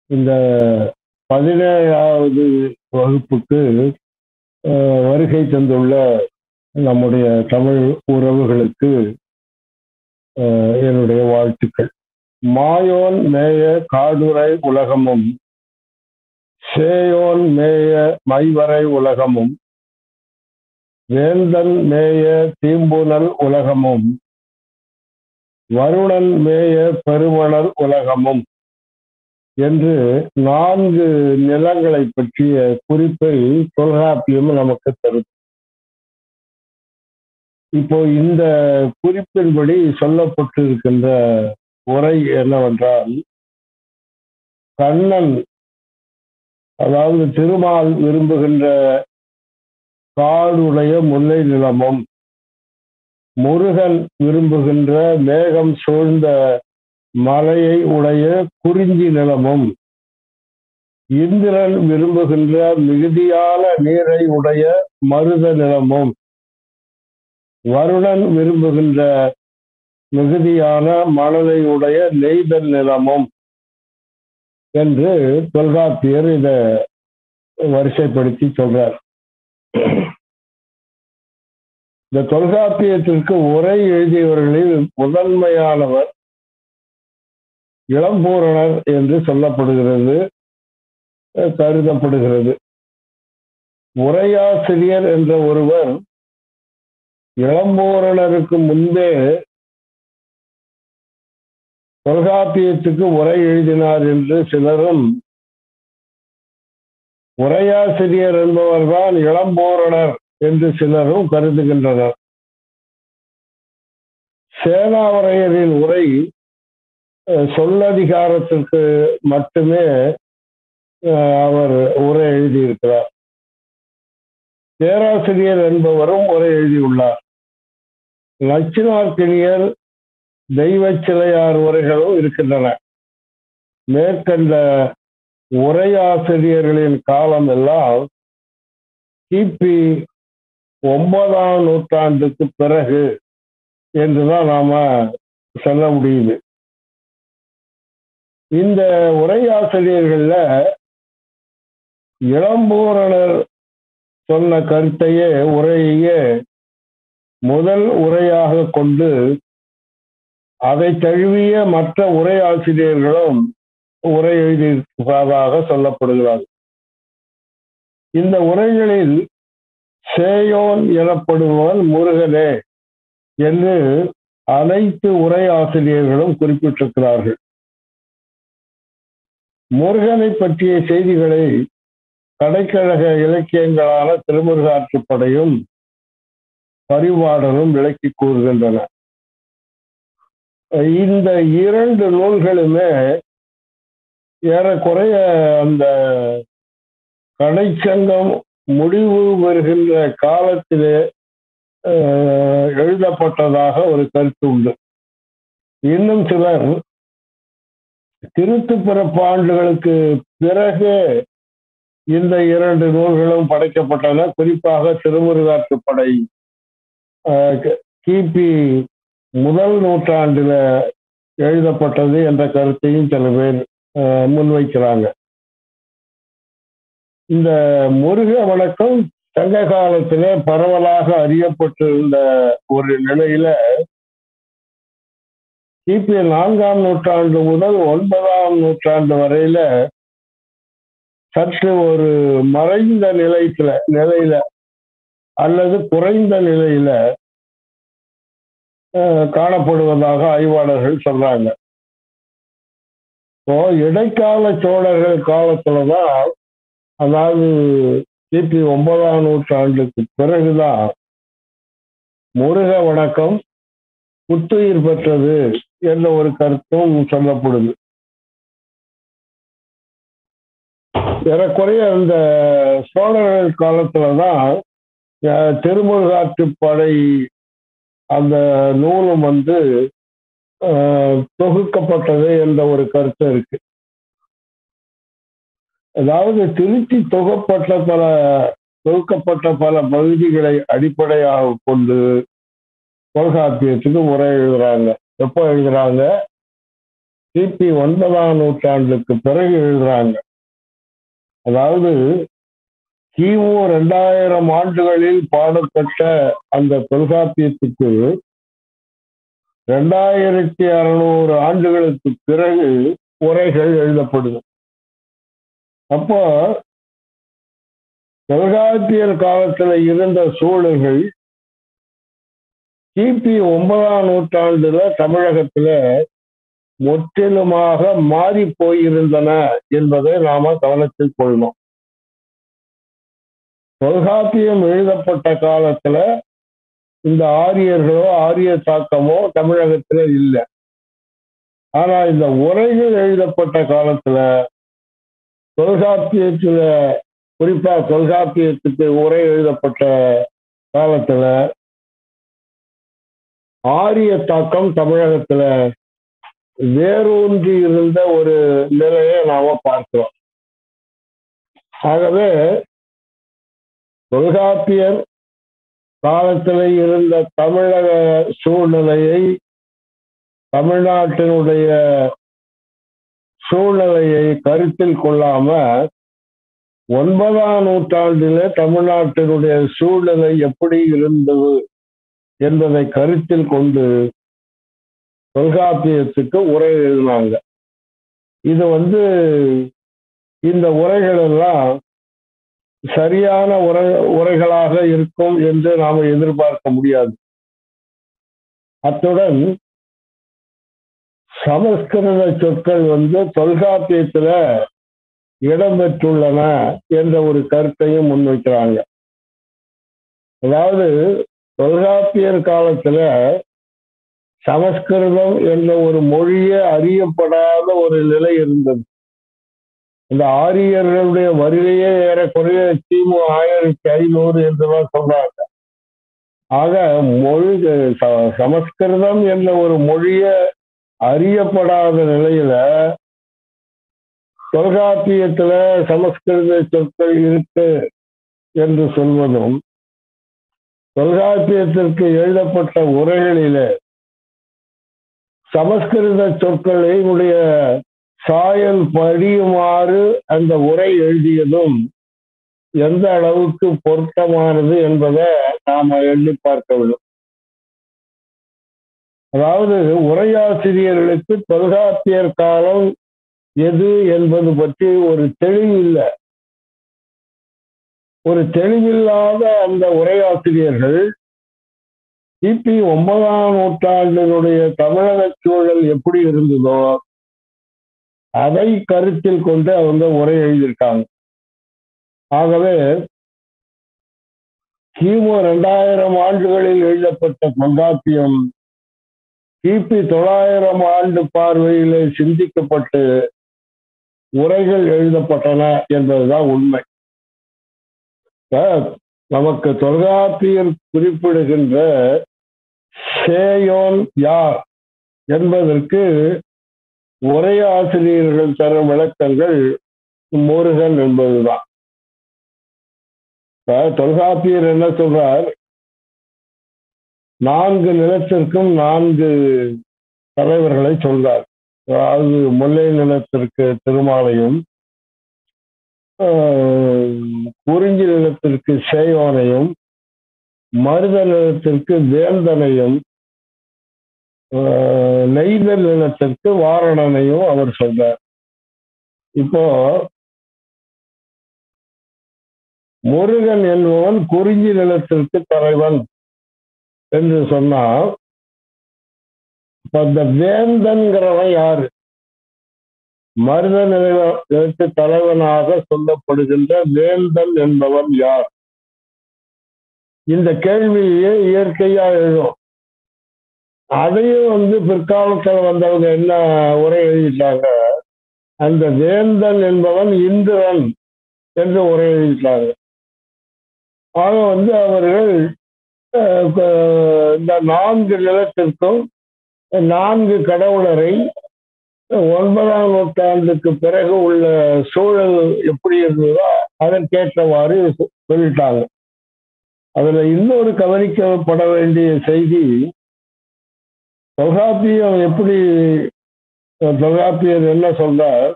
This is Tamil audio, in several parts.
இந்த பதினேழாவது வகுப்புக்கு அஹ், வருகை தந்துள்ள நம்முடைய தமிழ் உறவுகளுக்கு அஹ், என்னுடைய வாழ்த்துக்கள் மாயோன் மேய காடுரை உலகமும் சேயோன் மேய மைவரை உலகமும் வேந்தன் மேய தீம்புனல் உலகமும் வருணன் மேய பெருமணல் உலகமும் என்று நான்கு நிலங்களை பற்றிய குறிப்பை தொல்காப்பியம் நமக்கு தரும் இப்போ இந்த குறிப்பின்படி சொல்லப்பட்டிருக்கின்ற உரை என்னவென்றால் கண்ணன் அதாவது திருமால் விரும்புகின்ற காடுடைய முல்லை நிலமும் முருகன் விரும்புகின்ற மேகம் சூழ்ந்த மலையை உடைய குறிஞ்சி நிலமும் இந்திரன் விரும்புகின்ற மிகுதியான நீரை உடைய மருத நிலமும் வருணன் விரும்புகின்ற மிகுதியான மணலை உடைய நெய்தல் நிலமும் என்று தொல்காப்பியர் இதை வரிசைப்படுத்தி சொல்றார் இந்த தொல்காப்பியத்திற்கு உரை எழுதியவர்களில் முதன்மையானவர் இளம்பூரணர் என்று சொல்லப்படுகிறது அஹ் கருதப்படுகிறது உரையாசிரியர் என்ற ஒருவர் இளம்பூரணருக்கு முன்பே தொல்காப்பியத்துக்கு உரை எழுதினார் என்று சிலரும் உரையாசிரியர் என்பவர்தான் இளம்பூரணர் என்று சிலரும் கருதுகின்றனர் சேனாவரையரின் உரை அஹ், சொல்லதிகாரத்திற்கு மட்டுமே அஹ், அவர் உரை எழுதியிருக்கிறார் பேராசிரியர் என்பவரும் உரை எழுதியுள்ளார் நச்சினார்க்கினியர் தெய்வ சிலையார் உரைகளும் இருக்கின்றன மேற்கண்ட உரையாசிரியர்களின் காலம் எல்லாம் கிபி ஒன்பதாம் நூற்றாண்டுக்கு பிறகு என்றுதான் நாம சொல்ல முடியுது இந்த உரையாசிரியர்கள்ல இளம்பூரணர் சொன்ன கருத்தையே உரையையே முதல் உரையாக கொண்டு அதை தழுவிய மற்ற உரையாசிரியர்களும் உரை எழுதியிருப்பதாக சொல்லப்படுகிறார் இந்த உரைகளில் சேயோன் எனப்படுபவன் முருகனே என்று அனைத்து உரையாசிரியர்களும் குறிப்பிட்டிருக்கிறார்கள் முருகனை பற்றிய செய்திகளை கடைக்கழக இலக்கியங்களான திருமுருகாற்றுப்படையும் பரிபாடலும் விளக்கி கூறுகின்றன இந்த இரண்டு நூல்களுமே ஏறக்குறைய அந்த கடைச்சங்கம் முடிவு பெறுகின்ற காலத்திலே அஹ், எழுதப்பட்டதாக ஒரு கருத்து உண்டு இன்னும் சிலர் திருத்து பிறப்பு ஆண்டுகளுக்கு பிறகு இந்த இரண்டு நூல்களும் படைக்கப்பட்டன குறிப்பாக திருமுருகாற்றுப்படை அஹ், கி- கிபி முதல் நூற்றாண்டுல எழுதப்பட்டது என்ற கருத்தையும் சில பேர் அஹ், முன்வைக்கிறாங்க இந்த முருக வணக்கம் சங்க காலத்திலே பரவலாக அறியப்பட்டிருந்த ஒரு நிலையில கிபி நான்காம் நூற்றாண்டு முதல் ஒன்பதாம் நூற்றாண்டு வரையில சற்று ஒரு மறைந்த நிலைத்துல நிலையில அல்லது குறைந்த நிலையில அஹ், காணப்படுவதாக ஆய்வாளர்கள் சொல்றாங்க இப்போ இடைக்கால சோழர்கள் காலத்துலதான் அதாவது கிபி ஒன்பதாம் நூற்றாண்டுக்கு பிறகுதான் முருக வணக்கம் புத்துயிர் பெற்றது என்ற ஒரு கருத்தும் சொல்லப்படுது ஏறக்குறைய இந்த சோழர்கள் காலத்துலதான் அஹ், திருமுருகாற்றுப்படை அந்த நூலும் வந்து அஹ், தொகுக்கப்பட்டது என்ற ஒரு கருத்து இருக்கு அதாவது திருச்சி தொகுப்பட்ட பல தொகுக்கப்பட்ட பல பகுதிகளை அடிப்படையாக கொண்டு தொல்காப்பியத்துக்கு உரை எழுதுறாங்க எப்போ எழுதுறாங்க கிபி ஒன்பதாம் நூற்றாண்டுக்கு பிறகு எழுதுறாங்க அதாவது கிமு ரெண்டாயிரம் ஆண்டுகளில் பாடப்பட்ட அந்த தொல்காப்பியத்துக்கு ரெண்டாயிரத்தி அறுநூறு ஆண்டுகளுக்கு பிறகு உரைகள் எழுதப்படுது அப்போ தொல்காப்பியர் காலத்துல இருந்த சூழல்கள் கிபி ஒன்பதாம் நூற்றாண்டுல தமிழகத்துல முற்றிலுமாக மாறி போயிருந்தன என்பதை நாம கவனத்தில் கொள்ளணும் தொல்காப்பியம் எழுதப்பட்ட காலத்துல இந்த ஆரியர்களோ ஆரிய தாக்கமோ தமிழகத்துல இல்லை ஆனா இந்த உரைகள் எழுதப்பட்ட காலத்துல தொல்காப்பியத்துல குறிப்பா தொல்காப்பியத்துக்கு உரை எழுதப்பட்ட காலத்துல ஆரிய தாக்கம் தமிழகத்துல வேரூன்றி இருந்த ஒரு நிலையை நாம பார்க்கிறோம் ஆகவே தொல்காப்பியர் காலத்தில் இருந்த தமிழக சூழ்நிலையை தமிழ்நாட்டினுடைய சூழ்நிலையை கருத்தில் கொள்ளாம ஒன்பதாம் நூற்றாண்டிலே தமிழ்நாட்டினுடைய சூழ்நிலை எப்படி இருந்தது என்பதை கருத்தில் கொண்டு தொல்காப்பியத்துக்கு உரை எழுதினாங்க இது வந்து இந்த உரைகள் எல்லாம் சரியான உரை உரைகளாக இருக்கும் என்று நாம எதிர்பார்க்க முடியாது அத்துடன் சமஸ்கிருத சொற்கள் வந்து தொல்காப்பியத்துல இடம்பெற்றுள்ளன என்ற ஒரு கருத்தையும் முன்வைக்கிறாங்க அதாவது தொல்காப்பியர் காலத்துல சமஸ்கிருதம் என்ற ஒரு மொழியே அறியப்படாத ஒரு நிலை இருந்தது இந்த ஆரியர்களுடைய வருகையே ஏறக்குறைய கிமு ஆயிரத்தி ஐநூறு என்றுதான் சொல்றாங்க ஆக மொழி சமஸ்கிருதம் என்ற ஒரு மொழிய அறியப்படாத நிலையில தொல்காப்பியத்துல சமஸ்கிருத சொற்கள் இருக்கு என்று சொல்வதும் தொல்காப்பியத்திற்கு எழுதப்பட்ட உரைகளிலே சமஸ்கிருத சொற்களை உடைய சாயல் படியுமாறு அந்த உரை எழுதியதும் எந்த அளவுக்கு பொருத்தமானது என்பதை நாம எண்ணி பார்க்க வேண்டும் அதாவது உரையாசிரியர்களுக்கு தொல்காப்பியர் காலம் எது என்பது பற்றி ஒரு தெளிவு இல்லை ஒரு தெளிவில்லாத அந்த உரையாசிரியர்கள் கிபி ஒன்பதாம் நூற்றாண்டினுடைய தமிழக சூழல் எப்படி இருந்ததோ அதை கருத்தில் கொண்டு அவங்க உரை எழுதியிருக்காங்க ஆகவே கிமு ரெண்டாயிரம் ஆண்டுகளில் எழுதப்பட்ட தொல்காப்பியம் கிபி தொள்ளாயிரம் ஆண்டு பார்வையிலே சிந்திக்கப்பட்டு உரைகள் எழுதப்பட்டன என்பதுதான் உண்மை நமக்கு தொல்காப்பியர் குறிப்பிடுகின்ற சேயோன் யார் என்பதற்கு உரையாசிரியர்கள் தரும் விளக்கங்கள் முருகன் என்பதுதான் தொல்காப்பியர் என்ன சொல்றார் நான்கு நிலத்திற்கும் நான்கு தலைவர்களை சொல்றார் அதாவது முல்லை நிலத்திற்கு திருமாலையும் குறிஞ்சி நிலத்திற்கு சேயோனையும் மருத நிலத்திற்கு வேந்தனையும் நெய்தல் நிலத்திற்கு வாரணனையும் அவர் சொல்றார் இப்போ முருகன் என்பவன் குறிஞ்சி நிலத்திற்கு தலைவன் என்று சொன்னா அந்த வேந்தன்கிறவன் யாரு மருத நிலையத்து தலைவனாக சொல்லப்படுகின்ற வேந்தன் என்பவன் யார் இந்த கேள்வியே இயற்கையா எழுதும் அதையும் வந்து பிற்காலத்தில் வந்தவங்க என்ன உரை எழுதிட்டாங்க அந்த வேந்தன் என்பவன் இந்திரன் என்று உரை எழுதிட்டாங்க ஆக வந்து அவர்கள் இந்த நான்கு நிலத்திற்கும் நான்கு கடவுளரை ஒன்பதாம் நூற்றாண்டுக்கு பிறகு உள்ள சூழல் எப்படி இருந்ததோ அதற்கேற்றவாறு சொல்லிட்டாங்க அதுல இன்னொரு கவனிக்கப்பட வேண்டிய செய்தி தொல்காப்பியம் எப்படி தொல்காப்பியர் என்ன சொல்றார்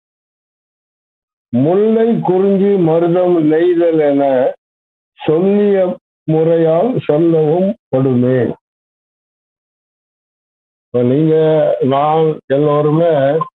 முல்லை குறிஞ்சி மருதம் நெய்தல் என சொல்லிய முறையால் சொல்லவும் படுமே இப்ப நீங்க நான் எல்லோருமே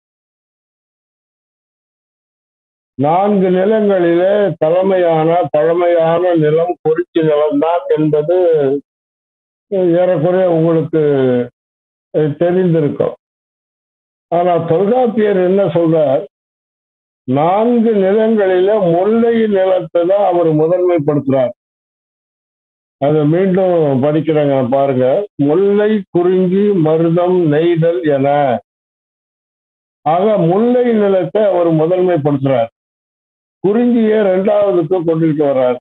நான்கு நிலங்களிலே தலைமையான பழமையான நிலம் குறிச்சி நிலம்தான் என்பது ஏறக்குறைய உங்களுக்கு தெரிந்திருக்கும் ஆனா தொல்காப்பியர் என்ன சொல்றார் நான்கு நிலங்களில முல்லை நிலத்தை தான் அவர் முதன்மைப்படுத்துறார் அதை மீண்டும் படிக்கிறாங்க பாருங்க முல்லை குறிஞ்சி மருதம் நெய்தல் என ஆக முல்லை நிலத்தை அவர் முதன்மைப்படுத்துறார் குறிஞ்சியை ரெண்டாவதுக்கு கொண்டுகிட்டு வர்றார்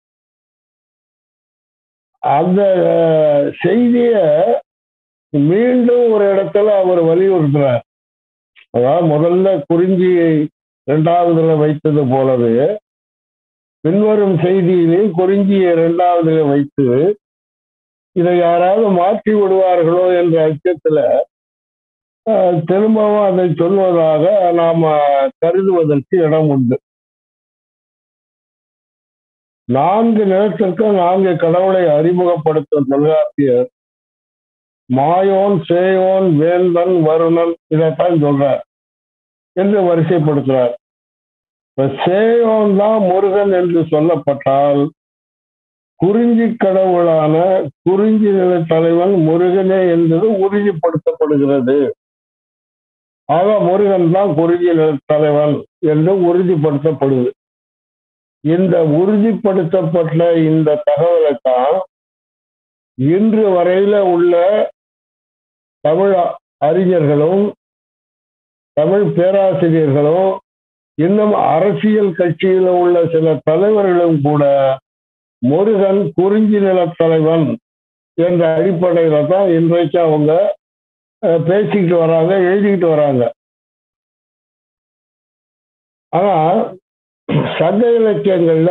அந்த செய்திய மீண்டும் ஒரு இடத்துல அவர் வலியுறுத்துறார் அதாவது முதல்ல குறிஞ்சியை இரண்டாவதுல வைத்தது போலவே பின்வரும் செய்தியிலே குறிஞ்சியை இரண்டாவதுல வைத்து இதை யாராவது மாற்றி விடுவார்களோ என்ற அச்சத்துல திரும்பவும் அதை சொல்வதாக நாம கருதுவதற்கு இடம் உண்டு நான்கு நிலத்திற்கு நான்கு கடவுளை அறிமுகப்படுத்தும் தொல்காப்பியர் மாயோன் சேயோன் வேந்தன் வருணன் இதைத்தான் சொல்றார் என்று வரிசைப்படுத்துறார் இப்ப சேயோன் தான் முருகன் என்று சொல்லப்பட்டால் குறிஞ்சி கடவுளான குறிஞ்சி நில தலைவன் முருகனே என்பது உறுதிப்படுத்தப்படுகிறது ஆக முருகன் தான் குறிஞ்சி நில தலைவன் என்று உறுதிப்படுத்தப்படுது இந்த உறுதிப்படுத்தப்பட்ட இந்த தகவலை தான் இன்று வரையில உள்ள தமிழ் அறிஞர்களும் தமிழ் பேராசிரியர்களும் இன்னும் அரசியல் கட்சியில உள்ள சில தலைவர்களும் கூட முருகன் குறிஞ்சி நில தலைவன் என்ற அடிப்படையில தான் இன்றைக்கு அவங்க பேசிக்கிட்டு வராங்க எழுதிக்கிட்டு வராங்க ஆனா சங்க இலக்கியங்கள்ல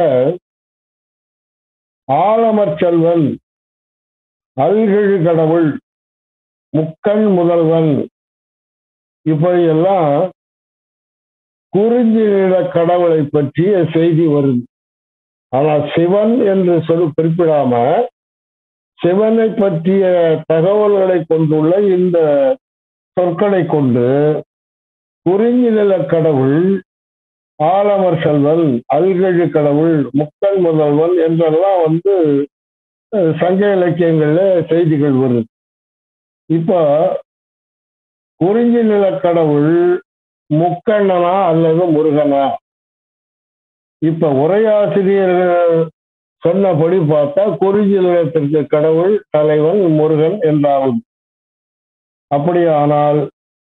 ஆலமர் செல்வன் அல்கழு கடவுள் முக்கண் முதல்வன் இப்படியெல்லாம் குறிஞ்சி நில கடவுளை பற்றிய செய்தி வருது ஆனா சிவன் என்று சொல் குறிப்பிடாம சிவனை பற்றிய தகவல்களை கொண்டுள்ள இந்த சொற்களை கொண்டு குறிஞ்சி நில கடவுள் ஆலமர் செல்வன் அல்கழு கடவுள் முக்கன் முதல்வன் என்றெல்லாம் வந்து சங்க இலக்கியங்கள்ல செய்திகள் வருது இப்போ குறிஞ்சி நில கடவுள் முக்கண்ணனா அல்லது முருகனா இப்ப உரையாசிரியர்கள் சொன்னபடி பார்த்தா குறிஞ்சி நிலத்திற்கு கடவுள் தலைவன் முருகன் என்றாகும் அப்படியானால்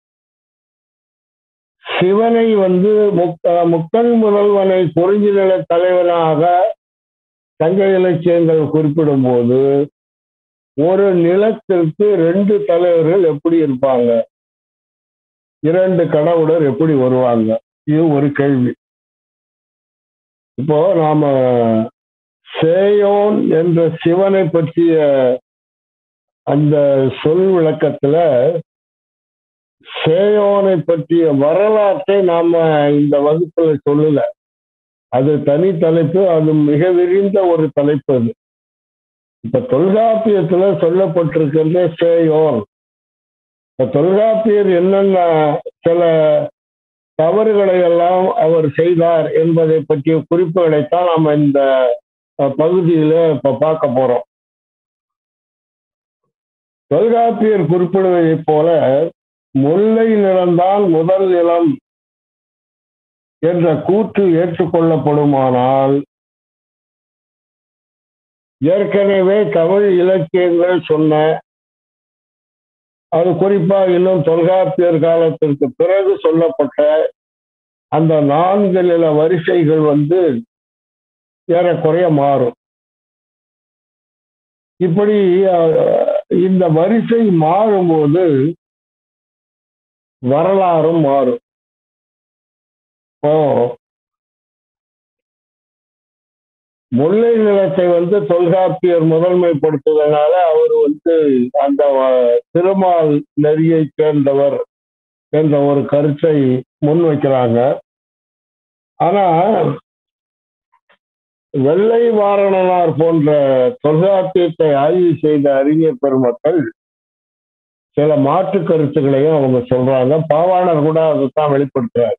சிவனை வந்து முக்கன் முதல்வனை குறிஞ்சி நில தலைவனாக சங்க இலக்கியங்கள் குறிப்பிடும் போது ஒரு நிலத்திற்கு ரெண்டு தலைவர்கள் எப்படி இருப்பாங்க இரண்டு கடவுளர் எப்படி வருவாங்க இது ஒரு கேள்வி இப்போ நாம சேயோன் என்ற சிவனை பற்றிய அந்த சொல் விளக்கத்துல சேயோனை பற்றிய வரலாற்றை நாம இந்த வகுப்புல சொல்லல அது தனி தலைப்பு அது மிக விரிந்த ஒரு தலைப்பு அது இப்ப தொல்காப்பியத்துல சொல்லப்பட்டிருக்கின்ற சேயோன் தொல்காப்பியர் என்னென்ன சில தவறுகளை எல்லாம் அவர் செய்தார் என்பதை பற்றிய குறிப்புகளைத்தான் நாம இந்த பகுதியில இப்ப பார்க்க போறோம் தொல்காப்பியர் குறிப்பிடுவதைப் போல முல்லை நிலம்தான் முதல் நிலம் என்ற கூற்று ஏற்றுக்கொள்ளப்படுமானால் ஏற்கனவே தமிழ் இலக்கியங்கள் சொன்ன அது குறிப்பா இன்னும் தொல்காப்பியர் காலத்திற்கு பிறகு சொல்லப்பட்ட அந்த நான்கு நில வரிசைகள் வந்து ஏறக்குறைய மாறும் இப்படி இந்த வரிசை மாறும்போது வரலாறும் மாறும் இப்போ முல்லை நிலத்தை வந்து தொல்காப்பியர் முதன்மைப்படுத்துவதனால அவர் வந்து அந்த திருமால் நெறியை சேர்ந்தவர் என்ற ஒரு கருத்தை முன்வைக்கிறாங்க ஆனா வெள்ளை வாரணனார் போன்ற தொல்காப்பியத்தை ஆய்வு செய்த அறிஞர் பெருமக்கள் சில மாற்று கருத்துக்களையும் அவங்க சொல்றாங்க பாவாணர் கூட அதைத்தான் வெளிப்படுத்துறார்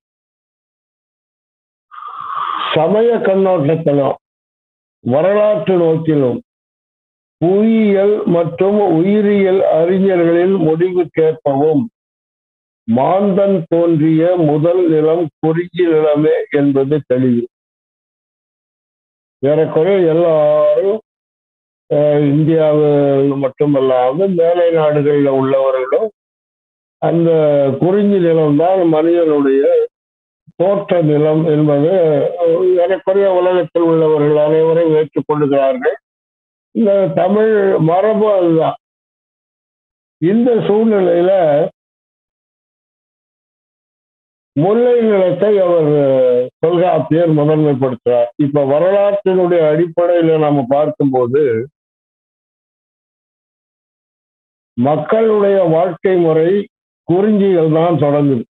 சமய கண்ணோட்டத்திலும் வரலாற்று நோக்கிலும் புவியியல் மற்றும் உயிரியல் அறிஞர்களின் முடிவு கேட்பவும் மாந்தன் தோன்றிய முதல் நிலம் குறிஞ்சி நிலமே என்பது தெளிவு ஏறக்குறைய எல்லாரும் இந்தியாவில் மட்டுமல்லாமல் மேலை நாடுகளில் உள்ளவர்களும் அந்த குறிஞ்சி நிலம்தான் மனிதனுடைய தோற்ற நிலம் என்பது ஏறக்குறைய உலகத்தில் உள்ளவர்கள் அனைவரும் ஏற்றுக்கொள்ளுகிறார்கள் இந்த தமிழ் மரபு அதுதான் இந்த சூழ்நிலையில முல்லை நிலத்தை அவர் தொல்காப்பியர் முதன்மைப்படுத்துறார் இப்ப வரலாற்றினுடைய அடிப்படையில நாம பார்க்கும்போது மக்களுடைய வாழ்க்கை முறை குறிஞ்சிகள் தான் தொடங்குது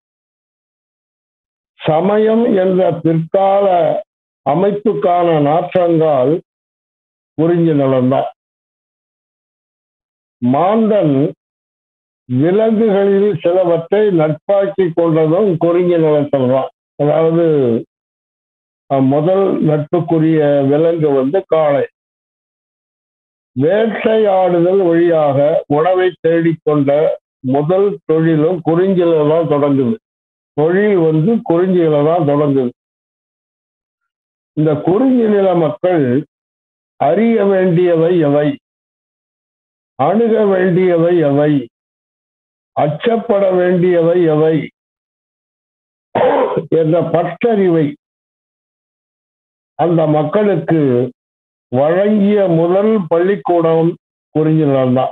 சமயம் என்ற பிற்கால அமைப்புக்கான நாற்றங்கால் குறிஞ்சி நிலம்தான் மாந்தன் விலங்குகளில் சிலவற்றை நட்பாக்கி கொண்டதும் குறிஞ்சி நிலத்தில் தான் அதாவது முதல் நட்புக்குரிய விலங்கு வந்து காளை வேட்டையாடுதல் வழியாக உணவை தேடிக்கொண்ட முதல் தொழிலும் குறிஞ்சில தான் தொடங்குது தொழில் வந்து குறிஞ்சியில தான் தொடங்குது இந்த குறிஞ்சி நில மக்கள் அறிய வேண்டியவை எவை அணுக வேண்டியவை எவை அச்சப்பட வேண்டியவை எவை என்ற பற்றறிவை அந்த மக்களுக்கு வழங்கிய முதல் பள்ளிக்கூடம் குறிஞ்சி நிலம்தான்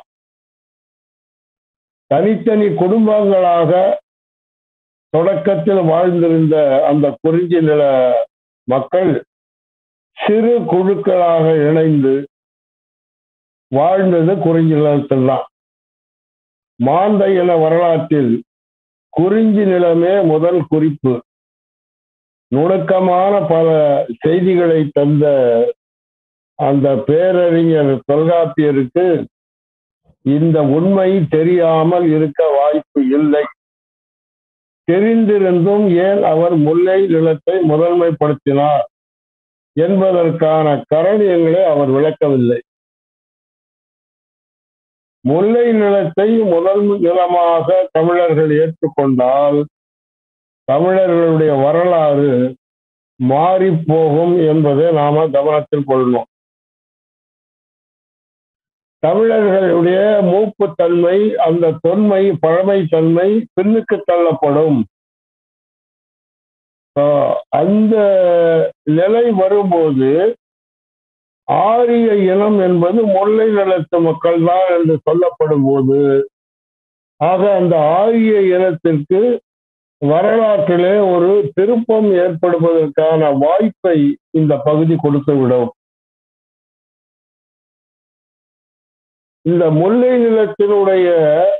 தனித்தனி குடும்பங்களாக தொடக்கத்தில் வாழ்ந்திருந்த அந்த குறிஞ்சி நில மக்கள் சிறு குழுக்களாக இணைந்து வாழ்ந்தது குறிஞ்சி நிலத்தில் தான் மாந்த இன வரலாற்றில் குறிஞ்சி நிலமே முதல் குறிப்பு நுணுக்கமான பல செய்திகளை தந்த அந்த பேரறிஞர் தொல்காப்பியருக்கு இந்த உண்மை தெரியாமல் இருக்க வாய்ப்பு இல்லை தெரிந்திருந்தும் ஏன் அவர் முல்லை நிலத்தை முதன்மைப்படுத்தினார் என்பதற்கான கரணியங்களை அவர் விளக்கவில்லை முல்லை நிலத்தை முதல் நிலமாக தமிழர்கள் ஏற்றுக்கொண்டால் தமிழர்களுடைய வரலாறு மாறி போகும் என்பதை நாம கவனத்தில் கொள்ளணும் தமிழர்களுடைய மூப்புத்தன்மை அந்த தொன்மை பழமை தன்மை பின்னுக்கு தள்ளப்படும் அந்த நிலை வரும்போது ஆரிய இனம் என்பது முல்லை நிலத்து மக்கள் தான் என்று சொல்லப்படும் போது ஆக அந்த ஆரிய இனத்திற்கு வரலாற்றிலே ஒரு திருப்பம் ஏற்படுவதற்கான வாய்ப்பை இந்த பகுதி கொடுத்துவிடும் இந்த முல்லை நிலத்தினுடைய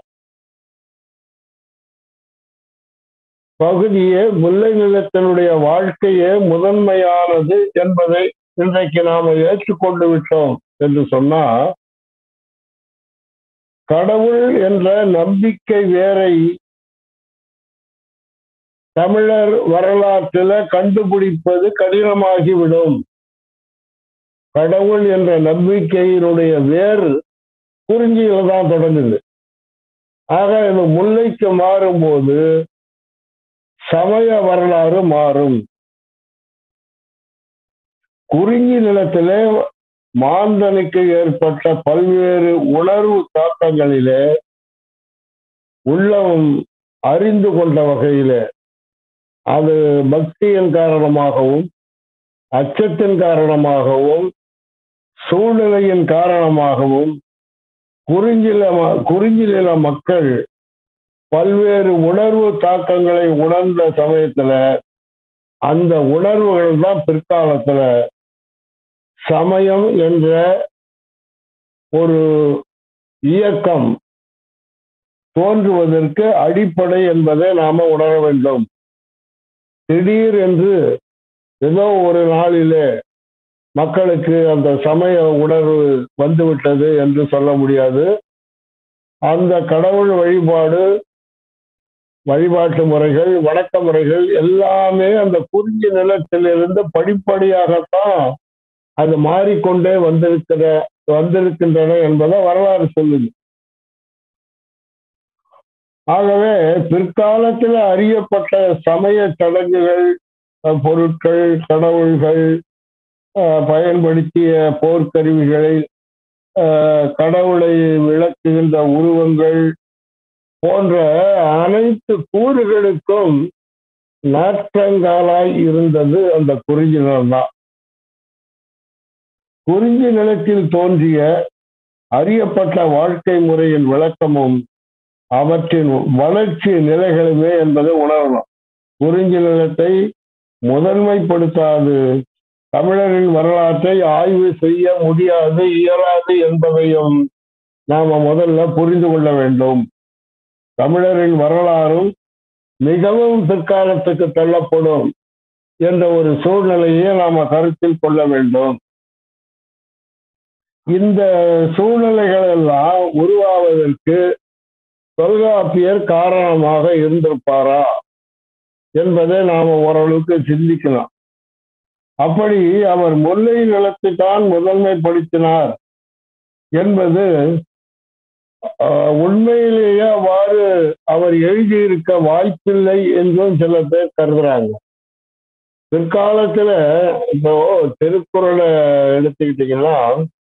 பகுதியே முல்லை நிலத்தினுடைய வாழ்க்கையே முதன்மையானது என்பதை இன்றைக்கு நாம ஏற்றுக்கொண்டு விட்டோம் என்று சொன்னா கடவுள் என்ற நம்பிக்கை வேரை தமிழர் வரலாற்றில கண்டுபிடிப்பது கடினமாகிவிடும் கடவுள் என்ற நம்பிக்கையினுடைய வேர் குறிஞ்சியில தான் தொடங்குது ஆக இது முல்லைக்கு மாறும்போது சமய வரலாறு மாறும் குறிஞ்சி நிலத்திலே மாந்தனுக்கு ஏற்பட்ட பல்வேறு உணர்வு தாக்கங்களிலே உள்ளம் அறிந்து கொண்ட வகையிலே அது பக்தியின் காரணமாகவும் அச்சத்தின் காரணமாகவும் சூழ்நிலையின் காரணமாகவும் குறிஞ்சில குறிஞ்சில மக்கள் பல்வேறு உணர்வு தாக்கங்களை உணர்ந்த சமயத்துல அந்த உணர்வுகள் தான் பிற்காலத்துல சமயம் என்ற ஒரு இயக்கம் தோன்றுவதற்கு அடிப்படை என்பதை நாம உணர வேண்டும் திடீர் என்று ஏதோ ஒரு நாளிலே மக்களுக்கு அந்த சமய உணர்வு வந்துவிட்டது என்று சொல்ல முடியாது அந்த கடவுள் வழிபாடு வழிபாட்டு முறைகள் வணக்க முறைகள் எல்லாமே அந்த குறிஞ்சி நிலத்திலிருந்து படிப்படியாகத்தான் அது மாறிக்கொண்டே வந்திருக்கிற வந்திருக்கின்றன என்பதை வரலாறு சொல்லுது ஆகவே பிற்காலத்தில் அறியப்பட்ட சமய சடங்குகள் பொருட்கள் கடவுள்கள் பயன்படுத்திய போர்க்கருவிகளை கடவுளை விளக்குகின்ற உருவங்கள் போன்ற அனைத்து கூறுகளுக்கும் நாற்றங்காலாய் இருந்தது அந்த குறிஞ்சி நிலம்தான் குறிஞ்சி நிலத்தில் தோன்றிய அறியப்பட்ட வாழ்க்கை முறையின் விளக்கமும் அவற்றின் வளர்ச்சி நிலைகளுமே என்பதை உணரணும் குறிஞ்சி நிலத்தை முதன்மைப்படுத்தாது தமிழரின் வரலாற்றை ஆய்வு செய்ய முடியாது இயலாது என்பதையும் நாம முதல்ல புரிந்து கொள்ள வேண்டும் தமிழரின் வரலாறும் மிகவும் பிற்காலத்துக்கு தள்ளப்படும் என்ற ஒரு சூழ்நிலையை நாம கருத்தில் கொள்ள வேண்டும் இந்த சூழ்நிலைகள் எல்லாம் உருவாவதற்கு தொல்காப்பியர் காரணமாக இருந்திருப்பாரா என்பதை நாம ஓரளவுக்கு சிந்திக்கலாம் அப்படி அவர் முல்லை நிலத்தை தான் முதன்மைப்படுத்தினார் என்பது உண்மையிலேயே அவ்வாறு அவர் எழுதியிருக்க வாய்ப்பில்லை என்றும் சில பேர் கருதுறாங்க பிற்காலத்துல இப்போ திருக்குறளை எடுத்துக்கிட்டீங்கன்னா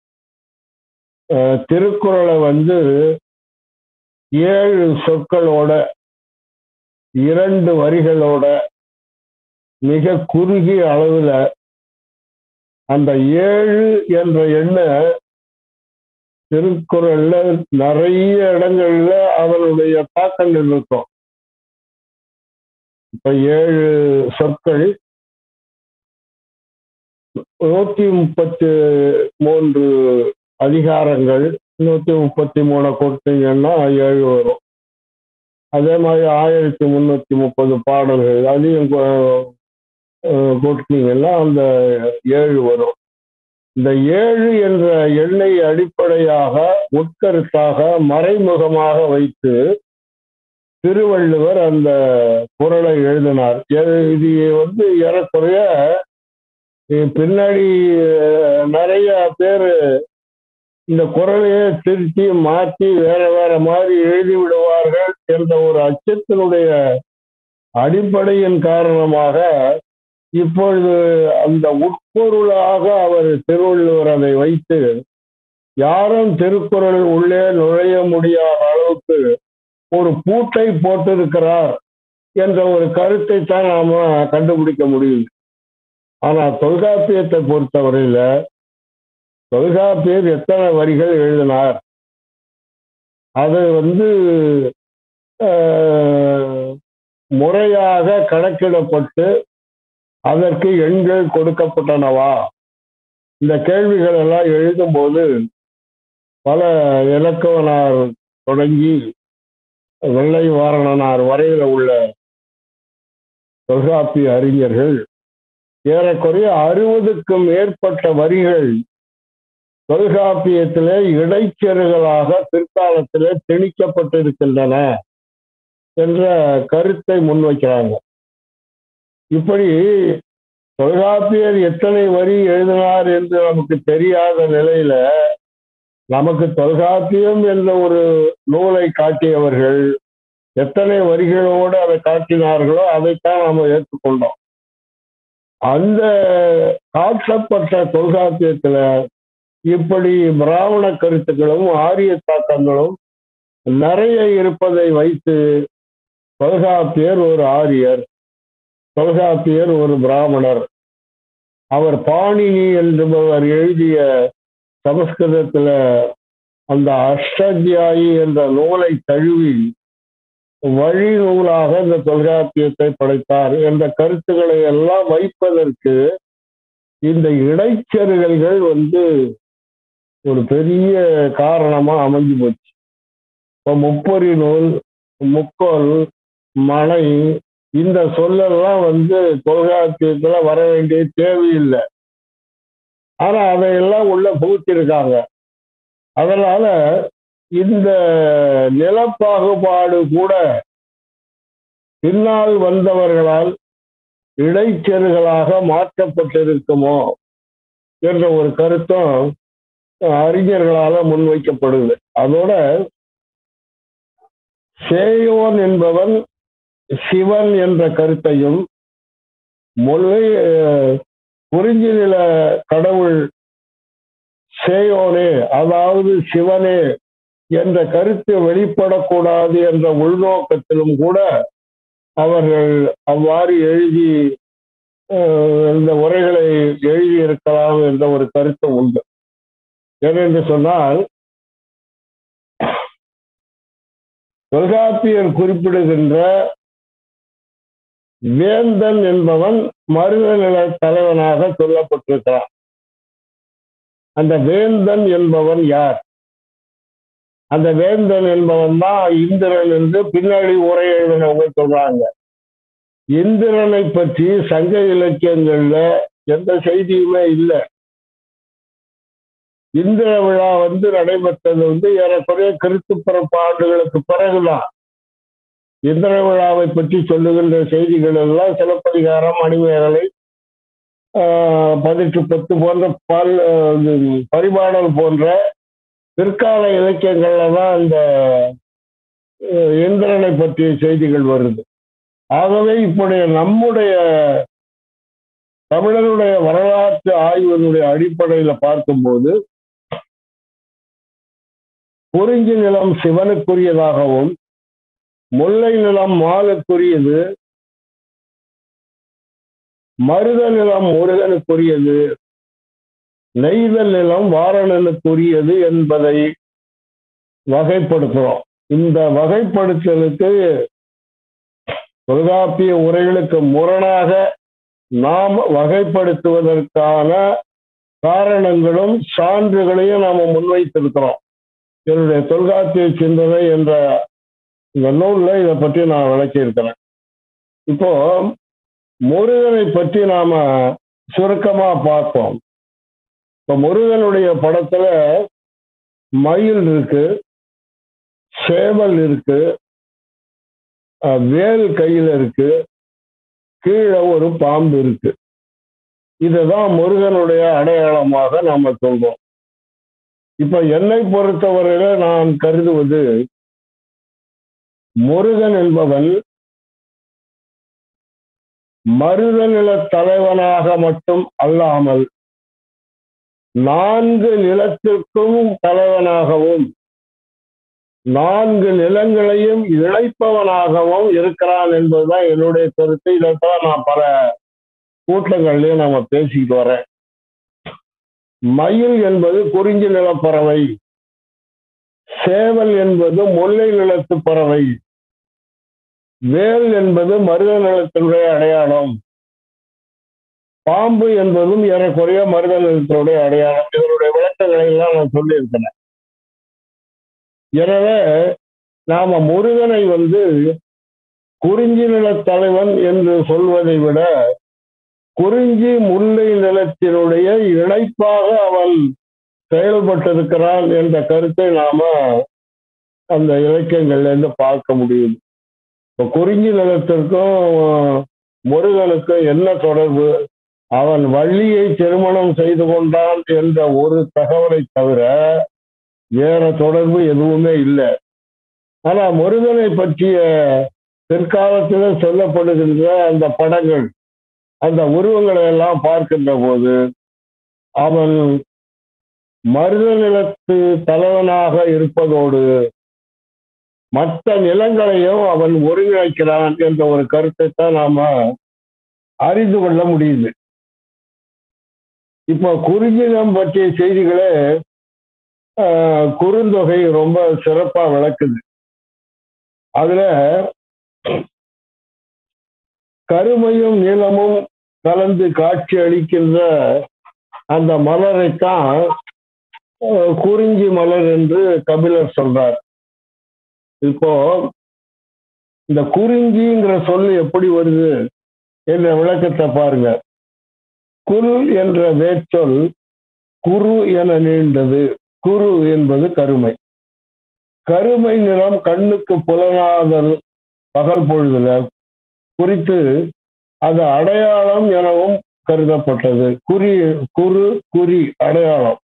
திருக்குறளை வந்து ஏழு சொற்களோட இரண்டு வரிகளோட மிக குறுகிய அளவுல அந்த ஏழு என்ற எண்ண திருக்குறள்ல நிறைய இடங்கள்ல அவருடைய தாக்கங்கள் இருக்கும் இப்ப ஏழு சொற்கள் நூத்தி முப்பத்தி மூன்று அதிகாரங்கள் நூத்தி முப்பத்தி மூணு கொடுத்தீங்கன்னா ஏழு வரும் அதே மாதிரி ஆயிரத்தி முன்னூத்தி முப்பது பாடல்கள் அதையும் கொடுத்தீங்கன்னா அந்த ஏழு வரும் இந்த ஏழு என்ற எண்ணை அடிப்படையாக உட்கருத்தாக மறைமுகமாக வைத்து திருவள்ளுவர் அந்த குரலை எழுதினார் இது வந்து ஏறக்குறைய பின்னாடி நிறைய பேர் இந்த குரலையே திருத்தி மாற்றி வேற வேற மாதிரி எழுதி விடுவார்கள் என்ற ஒரு அச்சத்தினுடைய அடிப்படையின் காரணமாக இப்பொழுது அந்த உட்பொருளாக அவர் திருவள்ளுவர் அதை வைத்து யாரும் திருக்குறள் உள்ளே நுழைய முடியாத அளவுக்கு ஒரு பூட்டை போட்டிருக்கிறார் என்ற ஒரு கருத்தை தான் நாம கண்டுபிடிக்க முடியுது ஆனா தொல்காப்பியத்தை பொறுத்தவரையில தொல்காப்பியர் எத்தனை வரிகள் எழுதினார் அது வந்து முறையாக கணக்கிடப்பட்டு அதற்கு எண்கள் கொடுக்கப்பட்டனவா இந்த கேள்விகள் எல்லாம் எழுதும்போது பல இலக்கவனார் தொடங்கி வெள்ளை வாரணனார் வரையில உள்ள தொல்காப்பிய அறிஞர்கள் ஏறக்குறைய அறுபதுக்கும் மேற்பட்ட வரிகள் தொல்காப்பியத்திலே இடைச்செருகளாக பிற்காலத்திலே திணிக்கப்பட்டிருக்கின்றன என்ற கருத்தை முன்வைக்கிறாங்க இப்படி தொல்காப்பியர் எத்தனை வரி எழுதினார் என்று நமக்கு தெரியாத நிலையில நமக்கு தொல்காப்பியம் என்ற ஒரு நூலை காட்டியவர்கள் எத்தனை வரிகளோடு அதை காட்டினார்களோ அதைத்தான் நாம ஏற்றுக்கொண்டோம் அந்த காட்டப்பட்ட தொல்காப்பியத்துல இப்படி பிராமண கருத்துக்களும் ஆரிய தாக்கங்களும் நிறைய இருப்பதை வைத்து தொல்காப்பியர் ஒரு ஆரியர் தொல்காப்பியர் ஒரு பிராமணர் அவர் பாணினி என்பவர் எழுதிய சமஸ்கிருதத்துல அந்த அஷ்டத்தியாயி என்ற நூலை தழுவி வழி நூலாக இந்த தொல்காப்பியத்தை படைத்தார் என்ற கருத்துக்களை எல்லாம் வைப்பதற்கு இந்த இடைச்செருகல்கள் வந்து ஒரு பெரிய காரணமா அமைஞ்சு போச்சு இப்போ முப்பொறி நூல் முக்கோல் மனை இந்த சொல்லெல்லாம் வந்து தொல்காப்பியத்துல வர வேண்டிய தேவையில்லை ஆனா அதையெல்லாம் உள்ள புகுத்திருக்காங்க அதனால இந்த நிலப்பாகுபாடு கூட பின்னால் வந்தவர்களால் இடைச்செருகளாக மாற்றப்பட்டிருக்குமோ என்ற ஒரு கருத்தும் அறிஞர்களால முன்வைக்கப்படுது அதோட சேயோன் என்பவன் சிவன் என்ற கருத்தையும் மொழி குறிஞ்சி நில கடவுள் சேயோனே அதாவது சிவனே என்ற கருத்து வெளிப்படக்கூடாது என்ற உள்நோக்கத்திலும் கூட அவர்கள் அவ்வாறு எழுதி இந்த உரைகளை எழுதியிருக்கலாம் என்ற ஒரு கருத்து உண்டு ஏனென்று சொன்னால் தொல்காப்பியர் குறிப்பிடுகின்ற வேந்தன் என்பவன் மருதநில தலைவனாக சொல்லப்பட்டிருக்கிறான் அந்த வேந்தன் என்பவன் யார் அந்த வேந்தன் என்பவன் தான் இந்திரன் என்று பின்னாடி உரை எழுதினவங்க சொல்றாங்க இந்திரனை பற்றி சங்க இலக்கியங்கள்ல எந்த செய்தியுமே இல்லை இந்திர விழா வந்து நடைபெற்றது வந்து ஏறக்குறைய கிறிஸ்து பிறப்பு ஆண்டுகளுக்கு பிறகுதான் இந்திர விழாவை பற்றி சொல்லுகின்ற செய்திகள் எல்லாம் சிலப்பதிகாரம் மணிமேகலை பதினெட்டு பத்து போன்ற பல் பரிபாடல் போன்ற பிற்கால இலக்கியங்கள்ல தான் இந்த இந்திரனை பற்றிய செய்திகள் வருது ஆகவே இப்படி நம்முடைய தமிழருடைய வரலாற்று ஆய்வினுடைய அடிப்படையில பார்க்கும்போது குறிஞ்சி நிலம் சிவனுக்குரியதாகவும் முல்லை நிலம் மாலுக்குரியது மருத நிலம் முருகனுக்குரியது நெய்தல் நிலம் வாரணனுக்குரியது என்பதை வகைப்படுத்துறோம் இந்த வகைப்படுத்தலுக்கு தொல்காப்பிய உரைகளுக்கு முரணாக நாம் வகைப்படுத்துவதற்கான காரணங்களும் சான்றுகளையும் நாம முன்வைத்திருக்கிறோம் என்னுடைய தொல்காப்பிய சிந்தனை என்ற இந்த நூல்ல இதை பற்றி நான் விளக்கியிருக்கிறேன் இப்போ முருகனை பற்றி நாம சுருக்கமா பார்ப்போம் இப்போ முருகனுடைய படத்துல மயில் இருக்கு சேவல் இருக்கு வேல் கையில இருக்கு கீழே ஒரு பாம்பு இருக்கு இதுதான் முருகனுடைய அடையாளமாக நாம சொல்றோம் இப்ப என்னை பொறுத்தவரையில நான் கருதுவது முருகன் என்பவன் மருதநில தலைவனாக மட்டும் அல்லாமல் நான்கு நிலத்திற்கும் தலைவனாகவும் நான்கு நிலங்களையும் இழைப்பவனாகவும் இருக்கிறான் என்பதுதான் என்னுடைய கருத்து இதைத்தான் நான் பல கூட்டங்கள்லயும் நாம பேசிக்கிட்டு வரேன் மயில் என்பது குறிஞ்சி நிலப்பறவை சேவல் என்பது முல்லை நிலத்து பறவை வேல் என்பது மருத நிலத்தினுடைய அடையாளம் பாம்பு என்பதும் ஏறக்குறைய மருத நிலத்தினுடைய அடையாளம் இதனுடைய விளக்கங்களை எல்லாம் நான் சொல்லியிருக்கிறேன் எனவே நாம முருகனை வந்து குறிஞ்சி நில தலைவன் என்று சொல்வதை விட குறிஞ்சி முல்லை நிலத்தினுடைய இணைப்பாக அவன் செயல்பட்டிருக்கிறான் என்ற கருத்தை நாம அந்த இலக்கியங்கள்ல இருந்து பார்க்க முடியுது இப்போ குறிஞ்சி நிலத்திற்கும் முருகனுக்கும் என்ன தொடர்பு அவன் வள்ளியை திருமணம் செய்து கொண்டான் என்ற ஒரு தகவலை தவிர வேற தொடர்பு எதுவுமே இல்லை ஆனா முருகனை பற்றிய பிற்காலத்தில் சொல்லப்படுகின்ற அந்த படங்கள் அந்த உருவங்களை எல்லாம் பார்க்கின்ற போது அவன் மருத நிலத்து தலைவனாக இருப்பதோடு மற்ற நிலங்களையும் அவன் ஒருங்கிணைக்கிறான் என்ற ஒரு கருத்தை தான் நாம அறிந்து கொள்ள முடியுது இப்போ குறிஞ்சினம் பற்றிய செய்திகளே குறுந்தொகை ரொம்ப சிறப்பா விளக்குது அதுல கருமையும் நீளமும் கலந்து காட்சி அளிக்கின்ற அந்த மலரைத்தான் குறிஞ்சி மலர் என்று கபிலர் சொல்றார் இப்போ இந்த குறிஞ்சிங்கிற சொல் எப்படி வருது என்ற விளக்கத்தை பாருங்க குரு என்ற வேர்ச்சொல் குரு என நீண்டது குரு என்பது கருமை கருமை நிறம் கண்ணுக்கு புலனாதல் பகல் பொழுதுல குறித்து அது அடையாளம் எனவும் கருதப்பட்டது குறி குரு குறி அடையாளம்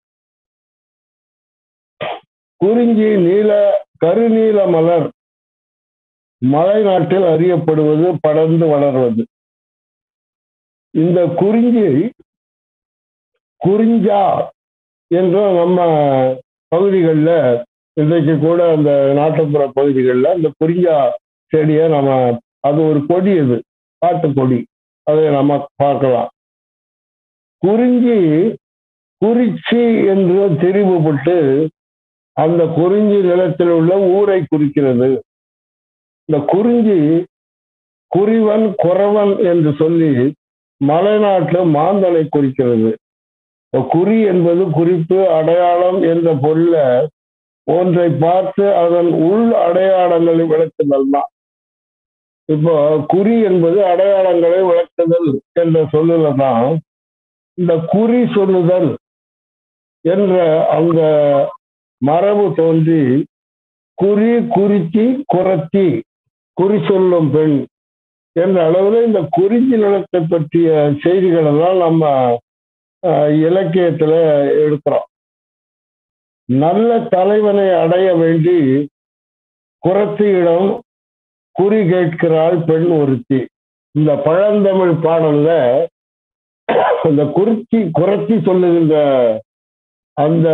குறிஞ்சி நீல கருநீல மலர் மலை நாட்டில் அறியப்படுவது படர்ந்து வளர்வது இந்த குறிஞ்சி குறிஞ்சா என்ற நம்ம பகுதிகளில் இன்றைக்கு கூட அந்த நாட்டுப்புற பகுதிகளில் இந்த குறிஞ்சா செடியை நம்ம அது ஒரு கொடி அது காட்டு கொடி அதை நம்ம பார்க்கலாம் குறிஞ்சி குறிச்சி என்று தெரிவுபட்டு அந்த குறிஞ்சி நிலத்தில் உள்ள ஊரை குறிக்கிறது இந்த குறிஞ்சி குறிவன் குறவன் என்று சொல்லி மலைநாட்டில் மாந்தலை குறிக்கிறது குறி என்பது குறிப்பு அடையாளம் என்ற பொருள ஒன்றை பார்த்து அதன் உள் அடையாளங்களை விளக்குதல் தான் இப்போ குறி என்பது அடையாளங்களை விளக்குதல் என்ற சொல்லுல தான் இந்த குறி சொல்லுதல் என்ற அந்த மரபு தோன்றி குறி குறிச்சி குரத்தி குறி சொல்லும் பெண் என்ற அளவில் இந்த குறிஞ்சி நிலத்தை பற்றிய செய்திகள் எல்லாம் நம்ம இலக்கியத்துல எடுக்கிறோம் நல்ல தலைவனை அடைய வேண்டி குரத்தியிடம் குறி கேட்கிறாள் பெண் ஒருத்தி இந்த பழந்தமிழ் பாடல்ல அந்த குறிச்சி குரத்தி சொல்லுகின்ற அந்த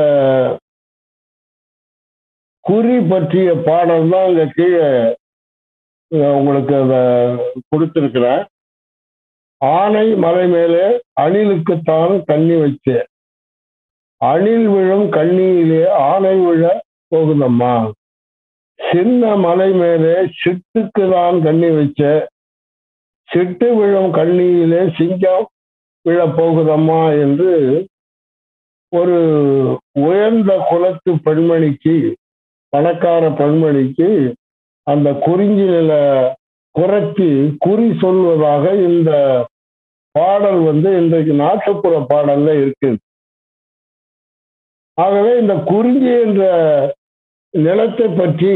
குறி பற்றிய பாடல் தான் இங்க கீழே உங்களுக்கு அதை கொடுத்திருக்கிறேன் ஆனை மலை மேலே அணிலுக்குத்தான் கண்ணி வச்சேன் அணில் விழும் கண்ணியிலே ஆனை விழ போகுதம்மா சின்ன மலை மேலே சிட்டுக்கு தான் கண்ணி வச்ச சிட்டு விழும் கண்ணியிலே சிங்கம் விழ போகுதம்மா என்று ஒரு உயர்ந்த குலத்து பெண்மணிக்கு பணக்கார பெண்மணிக்கு அந்த குறிஞ்சி நில குறைச்சி குறி சொல்வதாக இந்த பாடல் வந்து இன்றைக்கு நாட்டுப்புற பாடல்ல இருக்கு ஆகவே இந்த குறிஞ்சி என்ற நிலத்தை பற்றி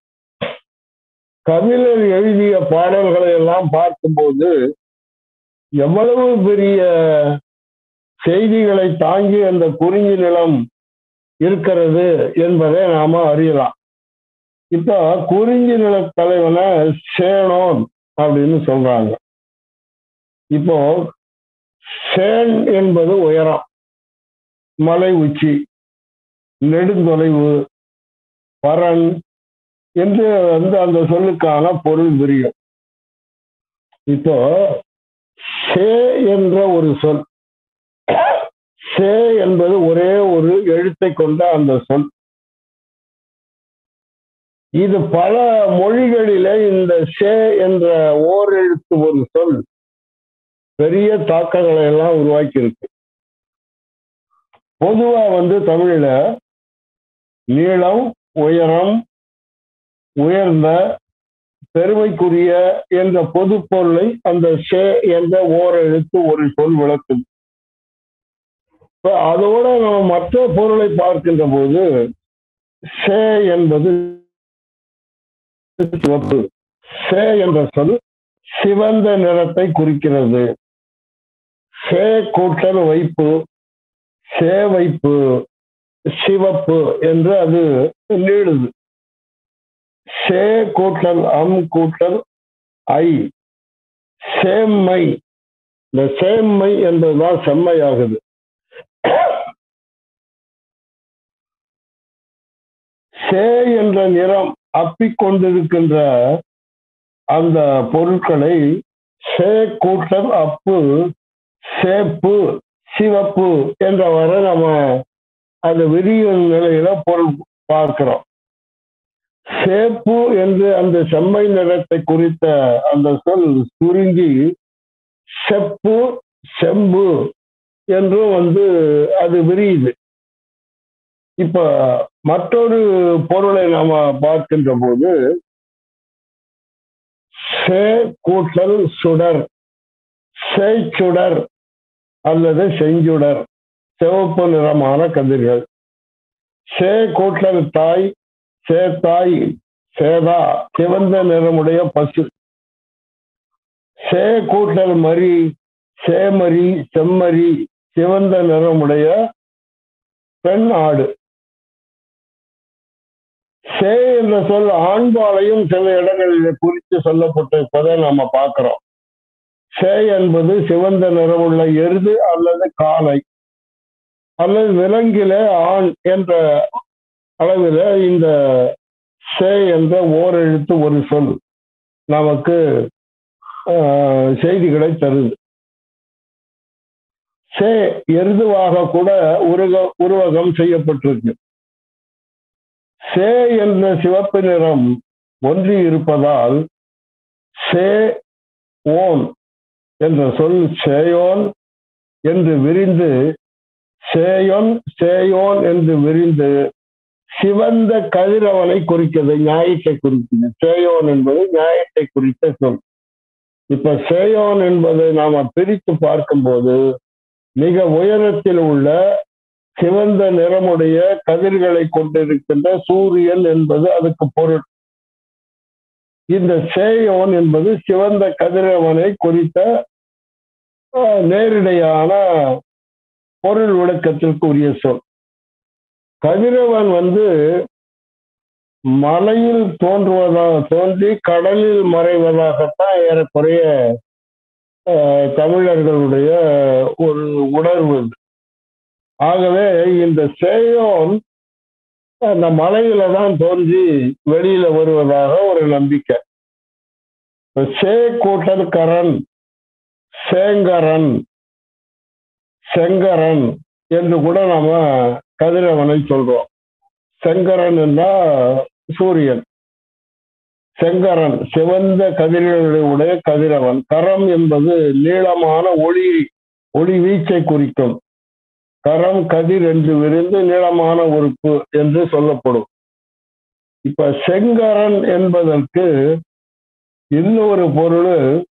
கபிலர் எழுதிய பாடல்களை எல்லாம் பார்க்கும்போது எவ்வளவு பெரிய செய்திகளை தாங்கி அந்த குறிஞ்சி நிலம் இருக்கிறது என்பதை நாம அறியலாம் இப்ப குறிஞ்சி நில தலைவனை சேனோன் அப்படின்னு சொல்றாங்க இப்போ சேன் என்பது உயரம் மலை உச்சி நெடுந்தொலைவு பரன் என்று வந்து அந்த சொல்லுக்கான பொருள் புரியும் இப்போ சே என்ற ஒரு சொல் சே என்பது ஒரே ஒரு எழுத்தை கொண்ட அந்த சொல் இது பல மொழிகளிலே இந்த சே என்ற ஓரெழுத்து ஒரு சொல் பெரிய தாக்கங்களை எல்லாம் உருவாக்கி இருக்கு பொதுவா வந்து தமிழ்ல நீளம் உயரம் உயர்ந்த பெருமைக்குரிய என்ற பொது பொருளை அந்த சே என்ற ஓரெழுத்து ஒரு சொல் விளக்குது இப்ப அதோட நம்ம மற்ற பொருளை பார்க்கின்ற போது சே என்பது சிவப்பு சே என்ற சொல் சிவந்த நிறத்தை குறிக்கிறது சே கூட்டல் வைப்பு சே வைப்பு சிவப்பு என்று அது நீளுது சே கூட்டல் அம் கூட்டல் ஐ சேம்மை இந்த சேம்மை என்பதுதான் செம்மையாகுது சே என்ற நிறம் அப்பிக்கொண்டிருக்கின்ற அந்த பொருட்களை சே கூட்டல் அப்பு சேப்பு சிவப்பு என்ற வரை நம்ம அந்த விரியும் நிலையில பொருள் பார்க்கிறோம் சேப்பு என்று அந்த செம்மை நிறத்தை குறித்த அந்த சொல் சுருங்கி செப்பு செம்பு என்றும் வந்து அது விரியுது இப்ப மற்றொரு பொருளை நாம பார்க்கின்ற போது சே கூட்டல் சுடர் சேய்ச்சுடர் அல்லது செஞ்சுடர் சிவப்பு நிறமான கதிர்கள் சே கூட்டல் தாய் சேத்தாய் சேதா சிவந்த நிறமுடைய பசு சே கூட்டல் மரி சேமரி செம்மறி சிவந்த நிறமுடைய பெண் ஆடு சே என்ற சொல் ஆண்பாலையும் சில இடங்களில் குறித்து சொல்லப்பட்டிருப்பதை நாம பார்க்கிறோம் சே என்பது சிவந்த நிறமுள்ள எருது அல்லது காளை அல்லது விலங்கில ஆண் என்ற அளவில் இந்த சே என்ற ஓரெழுத்து ஒரு சொல் நமக்கு செய்திகளை தருது சே எருதுவாக கூட உருக உருவகம் செய்யப்பட்டிருக்கு சே என்ற சிவப்பு நிறம் ஒன்றி இருப்பதால் சே ஓன் என்ற சொல் சேயோன் என்று விரிந்து சேயோன் சேயோன் என்று விரிந்து சிவந்த கதிரவனை குறிக்கிறது நியாயத்தை குறிக்கிறது சேயோன் என்பது நியாயத்தை குறித்த சொல் இப்ப சேயோன் என்பதை நாம பிரித்து பார்க்கும்போது மிக உயரத்தில் உள்ள சிவந்த நிறமுடைய கதிர்களை கொண்டிருக்கின்ற சூரியன் என்பது அதுக்கு பொருள் இந்த சேயோன் என்பது சிவந்த கதிரவனை குறித்த நேரிடையான பொருள் விளக்கத்திற்குரிய சொல் கதிரவன் வந்து மலையில் தோன்றுவதாக தோன்றி கடலில் மறைவதாகத்தான் ஏறக்குறைய தமிழர்களுடைய ஒரு உணர்வு ஆகவே இந்த சேயோன் அந்த மலையில தான் தோன்றி வெளியில வருவதாக ஒரு நம்பிக்கை சே கூட்டல் கரன் சேங்கரன் செங்கரன் என்று கூட நாம கதிரவனை சொல்றோம் செங்கரன் என்றா சூரியன் செங்கரன் சிவந்த கதிர்களுடைய கதிரவன் கரம் என்பது நீளமான ஒளி ஒளி வீச்சை குறிக்கும் கரம் கதிர் என்று விரிந்து நீளமான உறுப்பு என்று சொல்லப்படும் இப்ப செங்கரன் என்பதற்கு இன்னொரு பொருள்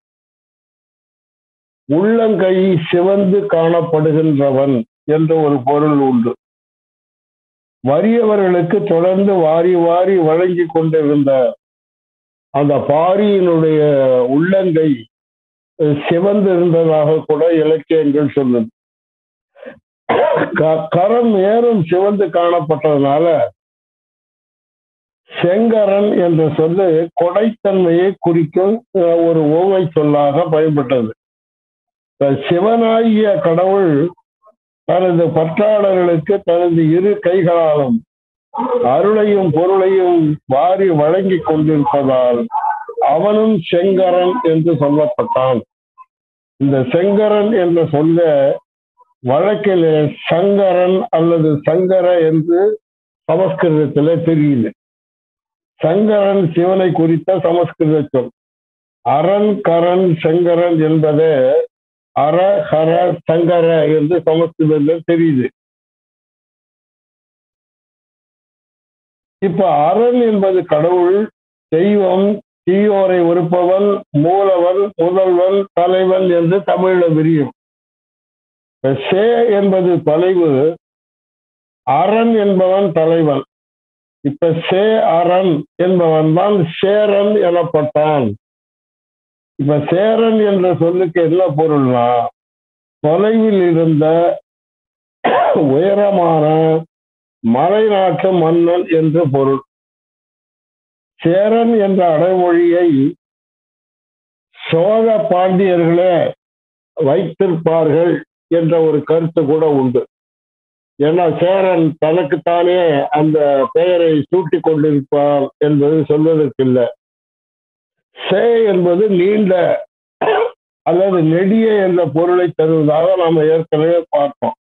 உள்ளங்கை சிவந்து காணப்படுகின்றவன் என்ற ஒரு பொருள் உண்டு வறியவர்களுக்கு தொடர்ந்து வாரி வாரி வழங்கி கொண்டிருந்த அந்த பாரியினுடைய உள்ளங்கை சிவந்து இருந்ததாக கூட இலக்கியங்கள் சொல்லுது கரம் ஏறும் சிவந்து காணப்பட்டதுனால செங்கரன் என்ற சொல்லு கொடைத்தன்மையை குறிக்கும் ஒரு ஓவை சொல்லாக பயன்பட்டது சிவனாகிய கடவுள் தனது பற்றாளர்களுக்கு தனது இரு கைகளாலும் அருளையும் பொருளையும் வாரி வழங்கி கொண்டிருப்பதால் அவனும் செங்கரன் என்று சொல்லப்பட்டான் இந்த செங்கரன் என்ற சொல்ல வழக்கில் சங்கரன் அல்லது சங்கர என்று சமஸ்கிருதத்தில் தெரியுது சங்கரன் சிவனை குறித்த சமஸ்கிருத சொல் அரண் கரண் செங்கரன் என்பதே அர ஹர சங்கர என்று சமஸ்கிருதத்தில் தெரியுது இப்ப அரண் என்பது கடவுள் தெய்வம் தீயோரை ஒருப்பவன் மூலவன் முதல்வன் தலைவன் என்று தமிழ்ல விரியும் சே என்பது தொலைவு அரண் என்பவன் தலைவன் இப்ப சே அரண் என்பவன் தான் சேரன் எனப்பட்டான் இப்ப சேரன் என்ற சொல்லுக்கு என்ன பொருள்னா தொலைவில் இருந்த உயரமான மலைநாட்டு மன்னன் என்று பொருள் சேரன் என்ற அடைமொழியை சோழ பாண்டியர்களே வைத்திருப்பார்கள் என்ற ஒரு கருத்து கூட உண்டு ஏன்னா சேரன் தனக்குத்தானே அந்த பெயரை சூட்டி கொண்டிருப்பார் என்பது சொல்வதற்கில்லை சே என்பது நீண்ட அல்லது நெடிய என்ற பொருளை தருவதாக நாம் ஏற்கனவே பார்த்தோம்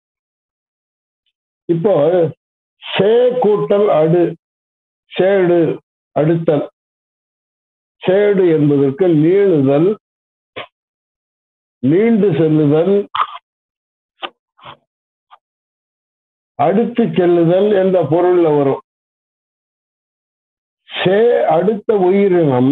இப்போ சே கூட்டல் அடு சேடு அடுத்தல் சேடு என்பதற்கு நீளுதல் நீண்டு செல்லுதல் அடுத்து செல்லுதல் என்ற பொருள்ல வரும் சே அடுத்த உயிரினம்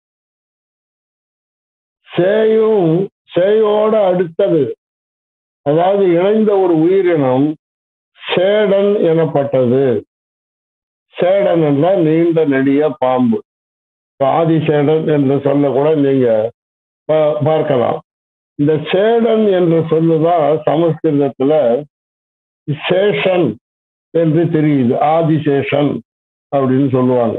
சேயும் சேயோட அடுத்தது அதாவது இணைந்த ஒரு உயிரினம் சேடன் எனப்பட்டது சேடன் என்றால் நீண்ட நெடிய பாம்பு ஆதிசேடன் என்று சொல்ல கூட நீங்க பா- பார்க்கலாம் இந்த சேடன் என்ற சொல்லுதான் சமஸ்கிருதத்துல சேஷன் என்று தெரியுது ஆதிசேஷன் அப்படின்னு சொல்லுவாங்க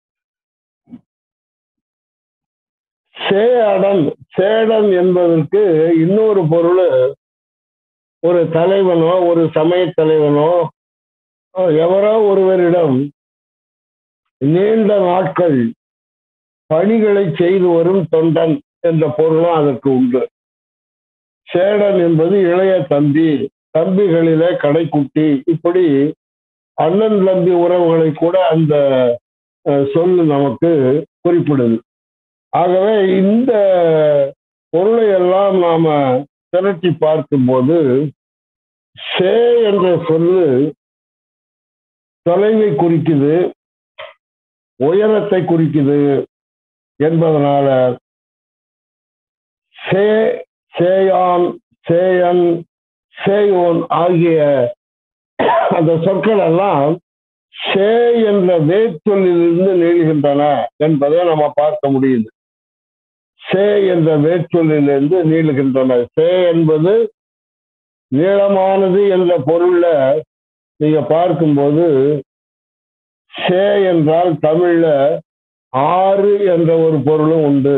சேடன் சேடன் என்பதற்கு இன்னொரு பொருள் ஒரு தலைவனோ ஒரு சமய தலைவனோ எவரோ ஒருவரிடம் நீண்ட நாட்கள் பணிகளை செய்து வரும் தொண்டன் என்ற பொருளும் அதற்கு உண்டு சேடன் என்பது இளைய தம்பி தம்பிகளிலே கடைக்குட்டி இப்படி அண்ணன் தம்பி உறவுகளை கூட அந்த அஹ், சொல் நமக்கு குறிப்பிடுது ஆகவே இந்த பொருளை எல்லாம் நாம திரட்டி பார்க்கும்போது சே என்ற சொல்லு தொலைவை குறிக்குது உயரத்தை குறிக்குது என்பதனால சே சேயான் சேயன் சேயோன் ஆகிய அந்த சொற்கள் எல்லாம் சே என்ற வேர்ச்சொல்லிலிருந்து நீள்கின்றன என்பதை நம்ம பார்க்க முடியுது சே என்ற வேர்ச்சொல்லிலிருந்து நீளுகின்றன சே என்பது நீளமானது என்ற பொருள்ல நீங்க பார்க்கும்போது சே என்றால் தமிழ்ல ஆறு என்ற ஒரு பொருளும் உண்டு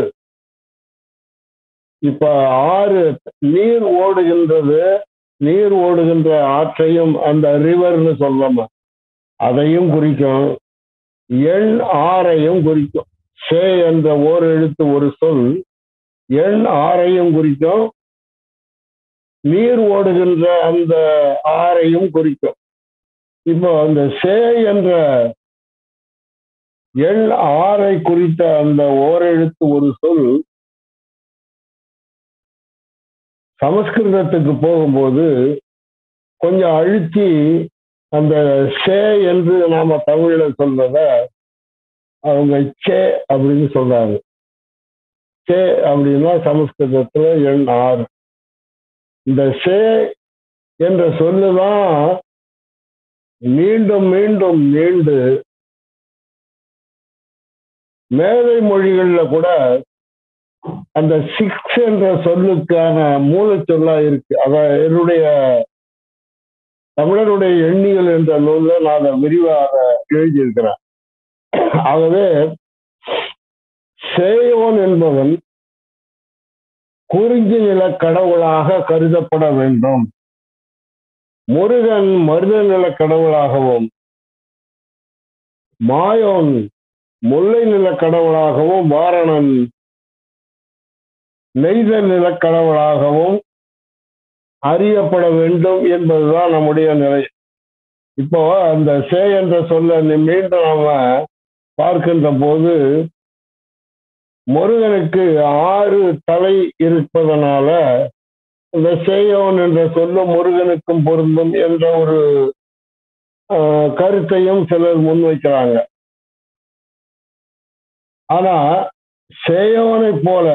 இப்ப ஆறு நீர் ஓடுகின்றது நீர் ஓடுகின்ற ஆற்றையும் அந்த ரிவர்னு சொல்றோம் அதையும் குறிக்கும் எண் ஆறையும் குறிக்கும் சே என்ற ஓர் எழுத்து ஒரு சொல் எண் ஆறையும் குறிக்கும் நீர் ஓடுகின்ற அந்த ஆறையும் குறிக்கும் இப்போ அந்த சே என்ற எண் ஆறை குறித்த அந்த ஓரெழுத்து ஒரு சொல் சமஸ்கிருதத்துக்கு போகும்போது கொஞ்சம் அழுத்தி அந்த சே என்று நாம தமிழ்ல சொல்றத அவங்க சே அப்படின்னு சொல்றாங்க சே அப்படின்னா சமஸ்கிருதத்துல எண் ஆறு இந்த சே என்ற சொல்லுதான் மீண்டும் மீண்டும் நீண்டு மேலை மொழிகள்ல கூட அந்த சிக்ஸ் என்ற சொல்லுக்கான மூலச்சொல்லா இருக்கு அதான் என்னுடைய தமிழருடைய எண்ணியல் என்ற நூல்ல நான் அதை விரிவாக எழுதியிருக்கிறேன் ஆகவே சேயோன் என்பவன் குறிஞ்சி நில கடவுளாக கருதப்பட வேண்டும் முருகன் மருத நில கடவுளாகவும் மாயோன் முல்லை நில கடவுளாகவும் வாரணன் நெய்த நில கடவுளாகவும் அறியப்பட வேண்டும் என்பதுதான் நம்முடைய நிலை இப்போ அந்த சே என்ற சொல்ல நீ மீண்டும் நாம பார்க்கின்ற போது முருகனுக்கு ஆறு தலை இருப்பதனால இந்த சேயோன் என்ற சொல்ல முருகனுக்கும் பொருந்தும் என்ற ஒரு ஆஹ், கருத்தையும் சிலர் முன்வைக்கிறாங்க ஆனா சேயோனை போல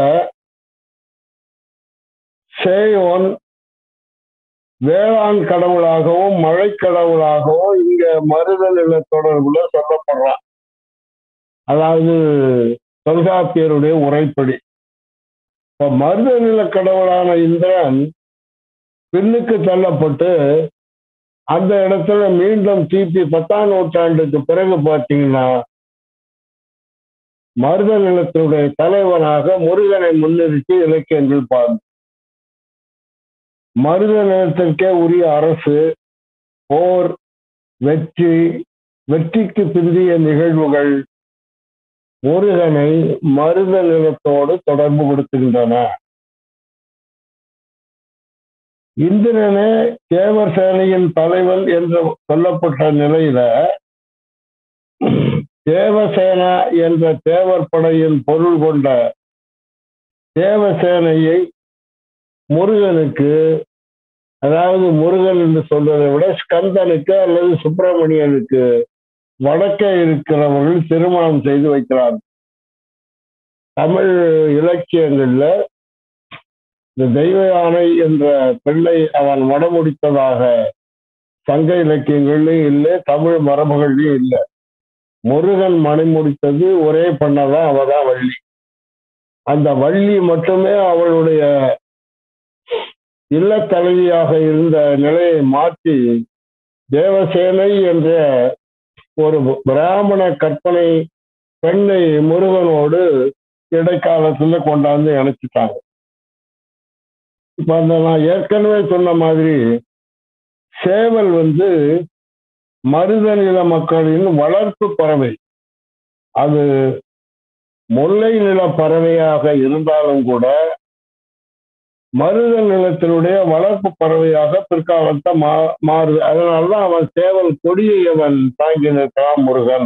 சேயோன் வேளாண் கடவுளாகவும் மழை கடவுளாகவும் இங்க மருத நில தொடர்புல சொல்லப்படுறான் அதாவது தொல்காப்பியருடைய உரைப்படி இப்ப மருத நில கடவுளான இந்திரன் பின்னுக்கு தள்ளப்பட்டு அந்த இடத்துல மீண்டும் கிபி பத்தாம் நூற்றாண்டுக்கு பிறகு பார்த்தீங்கன்னா மருத நிலத்தினுடைய தலைவனாக முருகனை முன்னிறுத்தி இலக்கியங்கள் பாரு மருத நிலத்திற்கே உரிய அரசு போர் வெற்றி வெற்றிக்கு பிந்திய நிகழ்வுகள் முருகனை மருத நிலத்தோடு தொடர்பு கொடுத்துகின்றன இந்திரனே தேவர் சேனையின் தலைவன் என்று சொல்லப்பட்ட நிலையில தேவசேனா என்ற தேவர் படையின் பொருள் கொண்ட தேவசேனையை முருகனுக்கு அதாவது முருகன் என்று சொல்றதை விட ஸ்கந்தனுக்கு அல்லது சுப்பிரமணியனுக்கு வடக்கே இருக்கிறவர்கள் திருமணம் செய்து வைக்கிறார்கள் தமிழ் இலக்கியங்கள்ல இந்த தெய்வ யானை என்ற பெண்ணை அவன் மடமுடித்ததாக சங்க இலக்கியங்கள்லயும் இல்லை தமிழ் மரபுகள்லயும் இல்லை முருகன் மணி முடித்தது ஒரே பண்ணதான் அவதான் வள்ளி அந்த வள்ளி மட்டுமே அவளுடைய இல்ல தலைவியாக இருந்த நிலையை மாற்றி தேவசேனை என்ற ஒரு பிராமண கற்பனை பெண்ணை முருகனோடு இடைக்காலத்துல கொண்டாந்து இணைச்சிட்டாங்க இப்ப அந்த நான் ஏற்கனவே சொன்ன மாதிரி சேவல் வந்து மருத நில மக்களின் வளர்ப்பு பறவை அது முல்லை நில பறவையாக இருந்தாலும் கூட மருத நிலத்தினுடைய வளர்ப்பு பறவையாக பிற்காலத்தை மா மாறுது அதனாலதான் அவன் சேவல் கொடியை அவன் தாங்கி நிற்கிறான் முருகன்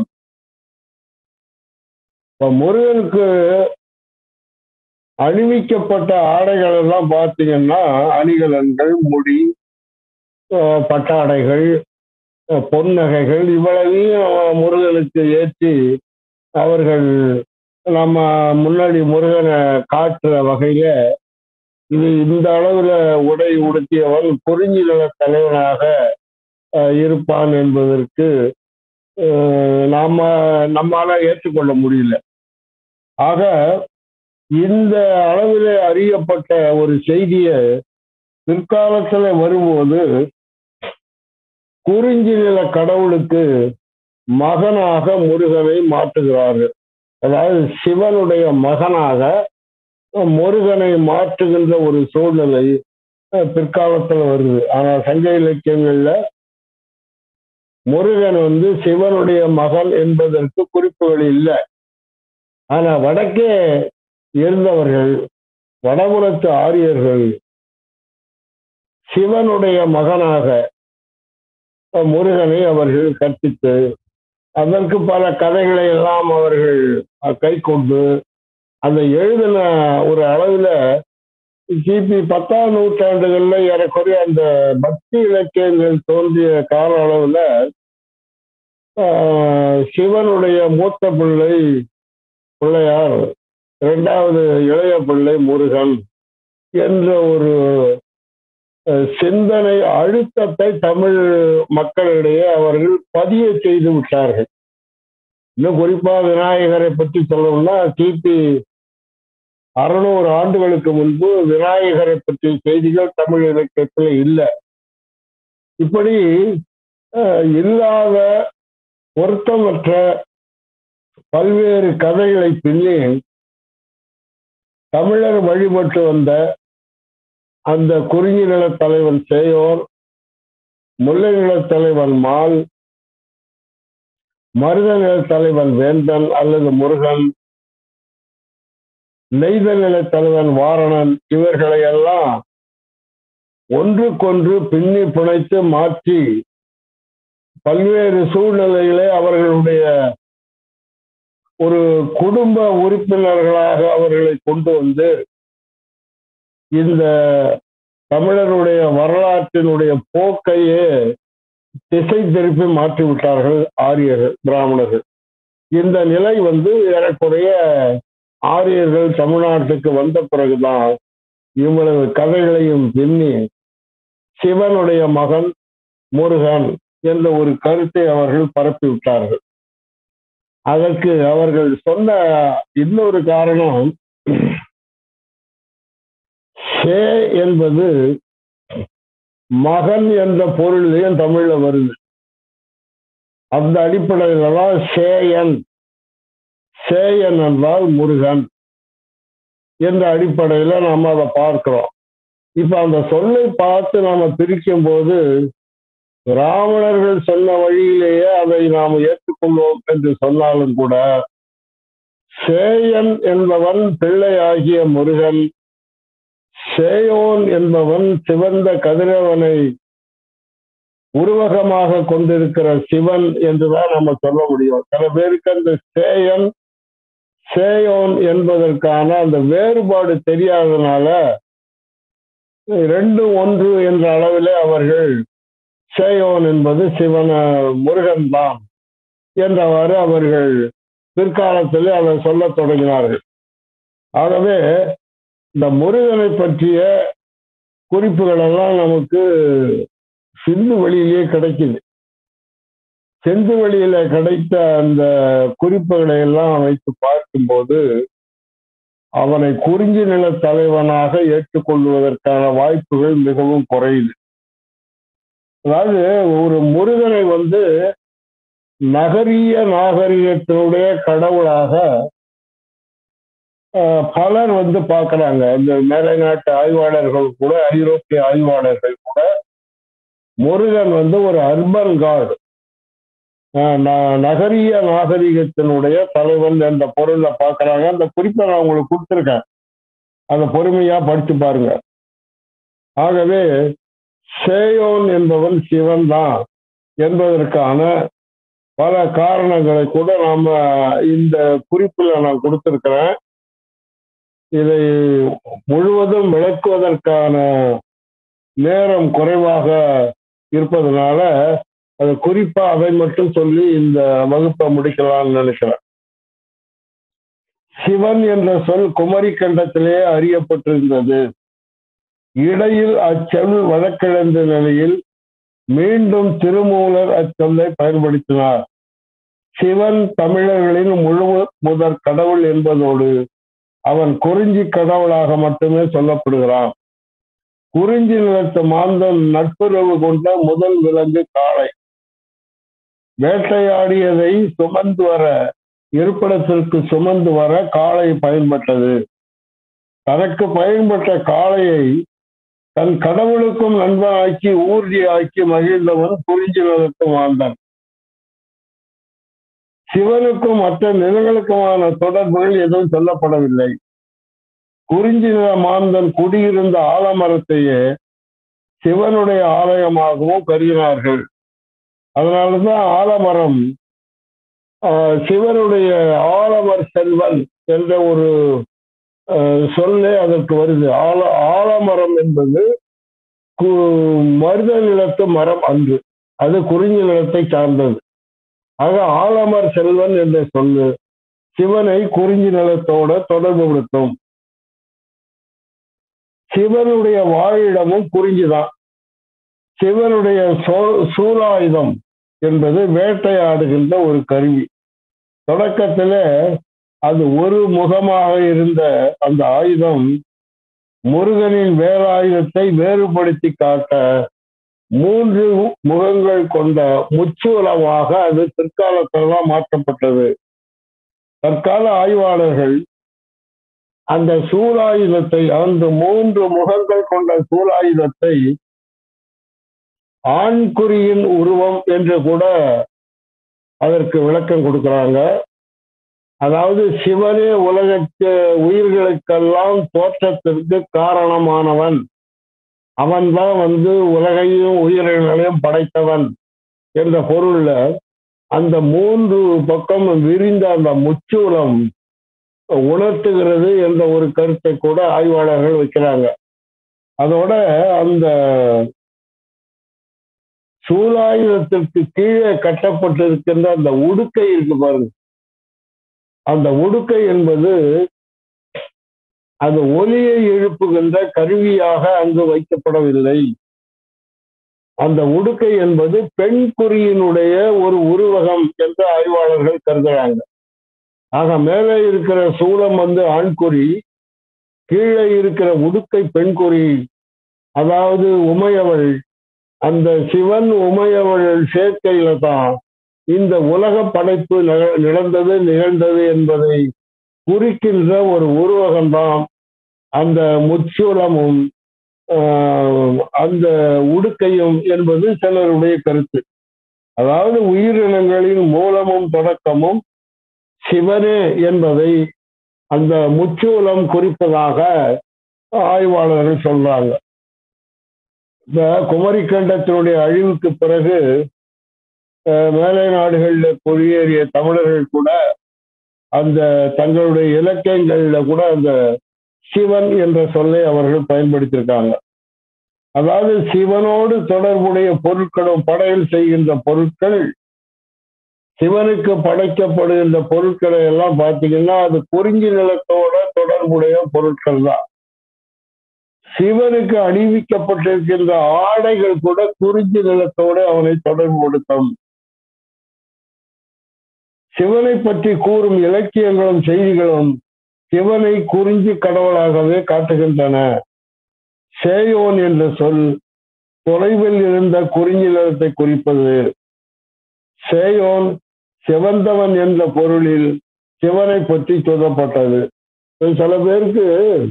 இப்ப முருகனுக்கு அணிவிக்கப்பட்ட ஆடைகள் எல்லாம் பார்த்தீங்கன்னா அணிகலன்கள் முடி பட்டாடைகள் பொன்னகைகள் இவ்வளவையும் முருகனுக்கு ஏற்றி அவர்கள் நம்ம முன்னாடி முருகனை காட்டுற வகையில இது இந்த அளவுல உடை உடுத்தியவன் குறிஞ்சி நில தலைவனாக இருப்பான் என்பதற்கு நாம நம்மால ஏற்றுக்கொள்ள முடியல ஆக இந்த அளவில் அறியப்பட்ட ஒரு செய்திய பிற்காலத்துல வரும்போது குறிஞ்சி நில கடவுளுக்கு மகனாக முருகனை மாற்றுகிறார்கள் அதாவது சிவனுடைய மகனாக முருகனை மாற்றுகின்ற ஒரு சூழ்நிலை பிற்காலத்துல வருது ஆனா சங்க இலக்கியங்கள்ல முருகன் வந்து சிவனுடைய மகன் என்பதற்கு குறிப்புகள் இல்லை ஆனா வடக்கே இருந்தவர்கள் வடபுறத்து ஆரியர்கள் சிவனுடைய மகனாக முருகனை அவர்கள் கற்பித்து அதற்கு பல கதைகளை எல்லாம் அவர்கள் கை கொண்டு அந்த எழுதின ஒரு அளவுல கிபி பத்தாம் நூற்றாண்டுகள்ல ஏறக்குறைய அந்த பக்தி இலக்கியங்கள் தோன்றிய கால அளவுல சிவனுடைய மூத்த பிள்ளை பிள்ளையார் இரண்டாவது இளைய பிள்ளை முருகன் என்ற ஒரு சிந்தனை அழுத்தத்தை தமிழ் மக்களிடையே அவர்கள் பதிய செய்து விட்டார்கள் இன்னும் குறிப்பா விநாயகரை பற்றி சொல்லணும்னா கிபி அறுநூறு ஆண்டுகளுக்கு முன்பு விநாயகரை பற்றிய செய்திகள் தமிழ் இலக்கியத்தில் இல்லை இப்படி இல்லாத பொருத்தமற்ற பல்வேறு கதைகளை பின்னி தமிழர் வழிபட்டு வந்த அந்த குறிஞ்சி நில தலைவன் சேயோர் முல்லை நில தலைவன் மால் மருத நில தலைவன் வேந்தன் அல்லது முருகன் நெய்த நில தலைவன் வாரணன் இவர்களை எல்லாம் ஒன்றுக்கொன்று பின்னி பிணைத்து மாற்றி பல்வேறு சூழ்நிலைகளை அவர்களுடைய ஒரு குடும்ப உறுப்பினர்களாக அவர்களை கொண்டு வந்து இந்த தமிழருடைய வரலாற்றினுடைய போக்கையே திசை திருப்பி மாற்றி விட்டார்கள் ஆரியர்கள் பிராமணர்கள் இந்த நிலை வந்து ஏறக்குறைய ஆரியர்கள் தமிழ்நாட்டுக்கு வந்த பிறகுதான் இவ்வளவு கதைகளையும் பின்னி சிவனுடைய மகன் முருகன் என்ற ஒரு கருத்தை அவர்கள் பரப்பி விட்டார்கள் அதற்கு அவர்கள் சொன்ன இன்னொரு காரணம் சே என்பது மகன் என்ற பொருளையும் தமிழ்ல வருது அந்த அடிப்படையில தான் சேயன் சேயன் என்றால் முருகன் என்ற அடிப்படையில நாம் அதை பார்க்கிறோம் இப்ப அந்த சொல்லை பார்த்து நாம பிரிக்கும் போது பிராமணர்கள் சொன்ன வழியிலேயே அதை நாம் ஏற்றுக்கொள்வோம் என்று சொன்னாலும் கூட சேயன் என்பவன் பிள்ளையாகிய முருகன் சேயோன் என்பவன் சிவந்த கதிரவனை உருவகமாக கொண்டிருக்கிற சிவன் என்றுதான் நம்ம சொல்ல முடியும் சில பேருக்கு அந்த சேயன் சேயோன் என்பதற்கான அந்த வேறுபாடு தெரியாதனால ரெண்டு ஒன்று என்ற அளவிலே அவர்கள் சேயோன் என்பது சிவன முருகன் தான் என்றவாறு அவர்கள் பிற்காலத்திலே அதை சொல்லத் தொடங்கினார்கள் ஆகவே இந்த முருகனை பற்றிய குறிப்புகள் எல்லாம் நமக்கு சிந்து வழியிலே கிடைக்குது செந்து வழியில கிடைத்த அந்த குறிப்புகளை எல்லாம் வைத்து பார்க்கும்போது அவனை குறிஞ்சி நில தலைவனாக ஏற்றுக்கொள்வதற்கான வாய்ப்புகள் மிகவும் குறையுது அதாவது ஒரு முருகனை வந்து நகரிய நாகரிகத்தினுடைய கடவுளாக பலர் வந்து பார்க்கறாங்க இந்த மேலை நாட்டு ஆய்வாளர்கள் கூட ஐரோப்பிய ஆய்வாளர்கள் கூட முருகன் வந்து ஒரு அர்பன் காடு நகரிய நாகரிகத்தினுடைய தலைவன் என்ற பொருளை பார்க்கறாங்க அந்த குறிப்பை நான் உங்களுக்கு கொடுத்துருக்கேன் அதை பொறுமையா படிச்சு பாருங்க ஆகவே சேயோன் என்பவன் சிவன் தான் என்பதற்கான பல காரணங்களை கூட நாம இந்த குறிப்பில் நான் கொடுத்திருக்கிறேன் இதை முழுவதும் விளக்குவதற்கான நேரம் குறைவாக இருப்பதனால அது குறிப்பா அதை மட்டும் சொல்லி இந்த வகுப்பை முடிக்கலாம்னு நினைக்கிறேன் சிவன் என்ற சொல் குமரி கண்டத்திலே அறியப்பட்டிருந்தது இடையில் அச்சொல் வழக்கிழந்த நிலையில் மீண்டும் திருமூலர் அச்சொல்லை பயன்படுத்தினார் சிவன் தமிழர்களின் முழு முதற் கடவுள் என்பதோடு அவன் குறிஞ்சி கடவுளாக மட்டுமே சொல்லப்படுகிறான் குறிஞ்சி நிலத்து மாந்தன் நட்புறவு கொண்ட முதல் விலங்கு காளை வேட்டையாடியதை சுமந்து வர இருப்பிடத்திற்கு சுமந்து வர காளை பயன்பட்டது தனக்கு பயன்பட்ட காளையை தன் கடவுளுக்கும் நண்பனாக்கி ஊர்தி ஆக்கி மகிழ்ந்தவன் குறிஞ்சி நிலத்து மாந்தன் சிவனுக்கும் மற்ற நிலங்களுக்குமான தொடர்புகள் எதுவும் சொல்லப்படவில்லை குறிஞ்சி நில மாந்தன் குடியிருந்த ஆலமரத்தையே சிவனுடைய ஆலயமாகவும் கருதினார்கள் அதனாலதான் ஆலமரம் சிவனுடைய ஆலமர் செல்வன் என்ற ஒரு சொல்லே அதற்கு வருது ஆல ஆலமரம் என்பது மருத நிலத்து மரம் அன்று அது குறிஞ்சி நிலத்தை சார்ந்தது ஆக ஆலமர் செல்வன் என்ற சொல்லு சிவனை குறிஞ்சி நிலத்தோட தொடர்புபடுத்தும் சிவனுடைய வாழிடமும் குறிஞ்சிதான் சிவனுடைய சூலாயுதம் என்பது வேட்டையாடுகின்ற ஒரு கருவி தொடக்கத்துல அது ஒரு முகமாக இருந்த அந்த ஆயுதம் முருகனின் வேலாயுதத்தை வேறுபடுத்தி காட்ட மூன்று முகங்கள் கொண்ட முச்சூலமாக அது பிற்காலத்தில்தான் மாற்றப்பட்டது தற்கால ஆய்வாளர்கள் அந்த சூலாயுதத்தை அந்த மூன்று முகங்கள் கொண்ட சூலாயுதத்தை ஆண்குறியின் உருவம் என்று கூட அதற்கு விளக்கம் கொடுக்கிறாங்க அதாவது சிவனே உலகத்து உயிர்களுக்கெல்லாம் தோற்றத்திற்கு காரணமானவன் அவன்தான் வந்து உலகையும் உயிரினங்களையும் படைத்தவன் என்ற பொருள்ல அந்த மூன்று பக்கம் விரிந்த அந்த முச்சூலம் உணர்த்துகிறது என்ற ஒரு கருத்தை கூட ஆய்வாளர்கள் வைக்கிறாங்க அதோட அந்த சூலாயுதத்திற்கு கீழே கட்டப்பட்டிருக்கின்ற அந்த உடுக்கை இருக்கு பாருங்க அந்த உடுக்கை என்பது அது ஒலியை எழுப்புகின்ற கருவியாக அங்கு வைக்கப்படவில்லை அந்த உடுக்கை என்பது பெண் குறியினுடைய ஒரு உருவகம் என்று ஆய்வாளர்கள் கருதுறாங்க ஆக மேலே இருக்கிற சூளம் வந்து ஆண்குறி கீழே இருக்கிற உடுக்கை பெண்குறி அதாவது உமையவள் அந்த சிவன் உமையவள் சேர்க்கையில தான் இந்த உலக படைப்பு நடந்தது நிகழ்ந்தது என்பதை குறிக்கின்ற ஒரு உருவகம்தான் அந்த முச்சூலமும் அந்த உடுக்கையும் என்பது சிலருடைய கருத்து அதாவது உயிரினங்களின் மூலமும் தொடக்கமும் சிவனே என்பதை அந்த முச்சூலம் குறிப்பதாக ஆய்வாளர்கள் சொல்றாங்க இந்த குமரிக்கண்டத்தினுடைய அழிவுக்கு பிறகு மேலை நாடுகளில் குடியேறிய தமிழர்கள் கூட அந்த தங்களுடைய இலக்கியங்கள்ல கூட அந்த சிவன் என்ற சொல்லை அவர்கள் பயன்படுத்தியிருக்காங்க அதாவது சிவனோடு தொடர்புடைய பொருட்களும் படையல் செய்கின்ற பொருட்கள் சிவனுக்கு படைக்கப்படுகின்ற பொருட்களை எல்லாம் பார்த்தீங்கன்னா அது குறிஞ்சி நிலத்தோட தொடர்புடைய பொருட்கள் தான் சிவனுக்கு அணிவிக்கப்பட்டிருக்கின்ற ஆடைகள் கூட குறிஞ்சி நிலத்தோடு அவனை தொடர்புபடுத்தும் சிவனை பற்றி கூறும் இலக்கியங்களும் செய்திகளும் சிவனை குறிஞ்சி கடவுளாகவே காட்டுகின்றன சேயோன் என்ற சொல் தொலைவில் இருந்த குறிஞ்சி நிலத்தை குறிப்பது சேயோன் சிவந்தவன் என்ற பொருளில் சிவனை பற்றி சொல்லப்பட்டது சில பேருக்கு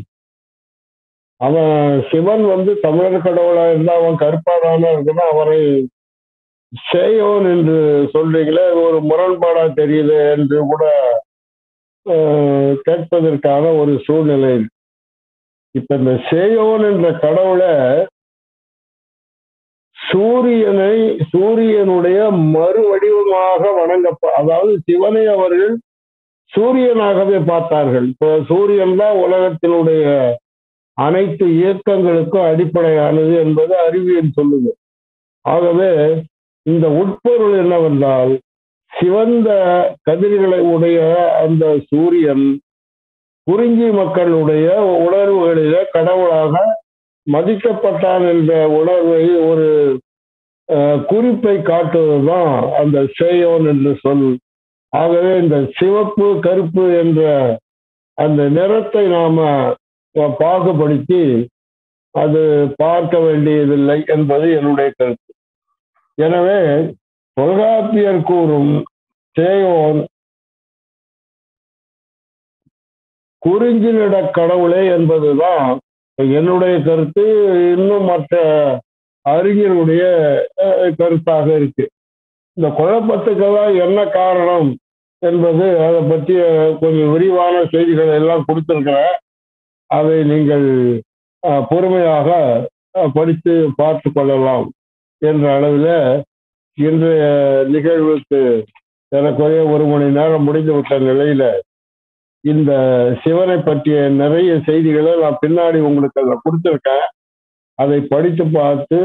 அவன் சிவன் வந்து தமிழர் கடவுளா இருந்தா அவன் கருப்பாதான இருக்குன்னா அவரை சேயோன் என்று சொல்றீங்களே ஒரு முரண்பாடா தெரியுது என்று கூட கேட்பதற்கான ஒரு சூழ்நிலை இப்ப இந்த சேயோன் என்ற கடவுளை சூரியனை சூரியனுடைய மறு வடிவமாக வணங்க அதாவது சிவனை அவர்கள் சூரியனாகவே பார்த்தார்கள் இப்போ சூரியன் தான் உலகத்தினுடைய அனைத்து இயக்கங்களுக்கும் அடிப்படையானது என்பது அறிவியல் சொல்லுது ஆகவே இந்த உட்பொருள் என்னவென்றால் சிவந்த கதிர்களை உடைய அந்த சூரியன் குறிஞ்சி மக்களுடைய உணர்வுகளில கடவுளாக மதிக்கப்பட்டான் என்ற உணர்வை ஒரு குறிப்பை காட்டுவதுதான் அந்த சேயோன் என்று சொல் ஆகவே இந்த சிவப்பு கருப்பு என்ற அந்த நிறத்தை நாம பாகுபடுத்தி அது பார்க்க வேண்டியதில்லை என்பது என்னுடைய கருத்து எனவே தொல்காப்பியர் கூறும் சேயோன் குறிஞ்சினிட கடவுளே என்பதுதான் என்னுடைய கருத்து இன்னும் மற்ற அறிஞருடைய கருத்தாக இருக்கு இந்த குழப்பத்துக்கெல்லாம் என்ன காரணம் என்பது அதை பற்றிய கொஞ்சம் விரிவான செய்திகள் எல்லாம் கொடுத்திருக்கிறேன் அதை நீங்கள் பொறுமையாக படித்து பார்த்து கொள்ளலாம் என்ற அளவில் இன்றைய நிகழ்வுக்கு எனக்குறைய ஒரு மணி நேரம் முடிந்து விட்ட நிலையில இந்த சிவனை பற்றிய நிறைய செய்திகளை நான் பின்னாடி உங்களுக்கு அதை கொடுத்துருக்கேன் அதை படித்து பார்த்து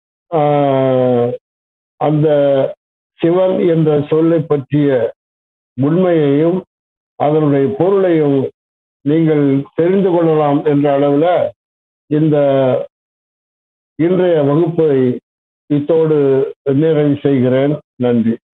அந்த சிவன் என்ற சொல்லை பற்றிய உண்மையையும் அதனுடைய பொருளையும் நீங்கள் தெரிந்து கொள்ளலாம் என்ற அளவில் இந்த இன்றைய வகுப்பை இத்தோடு நிறைவு செய்கிறேன் நன்றி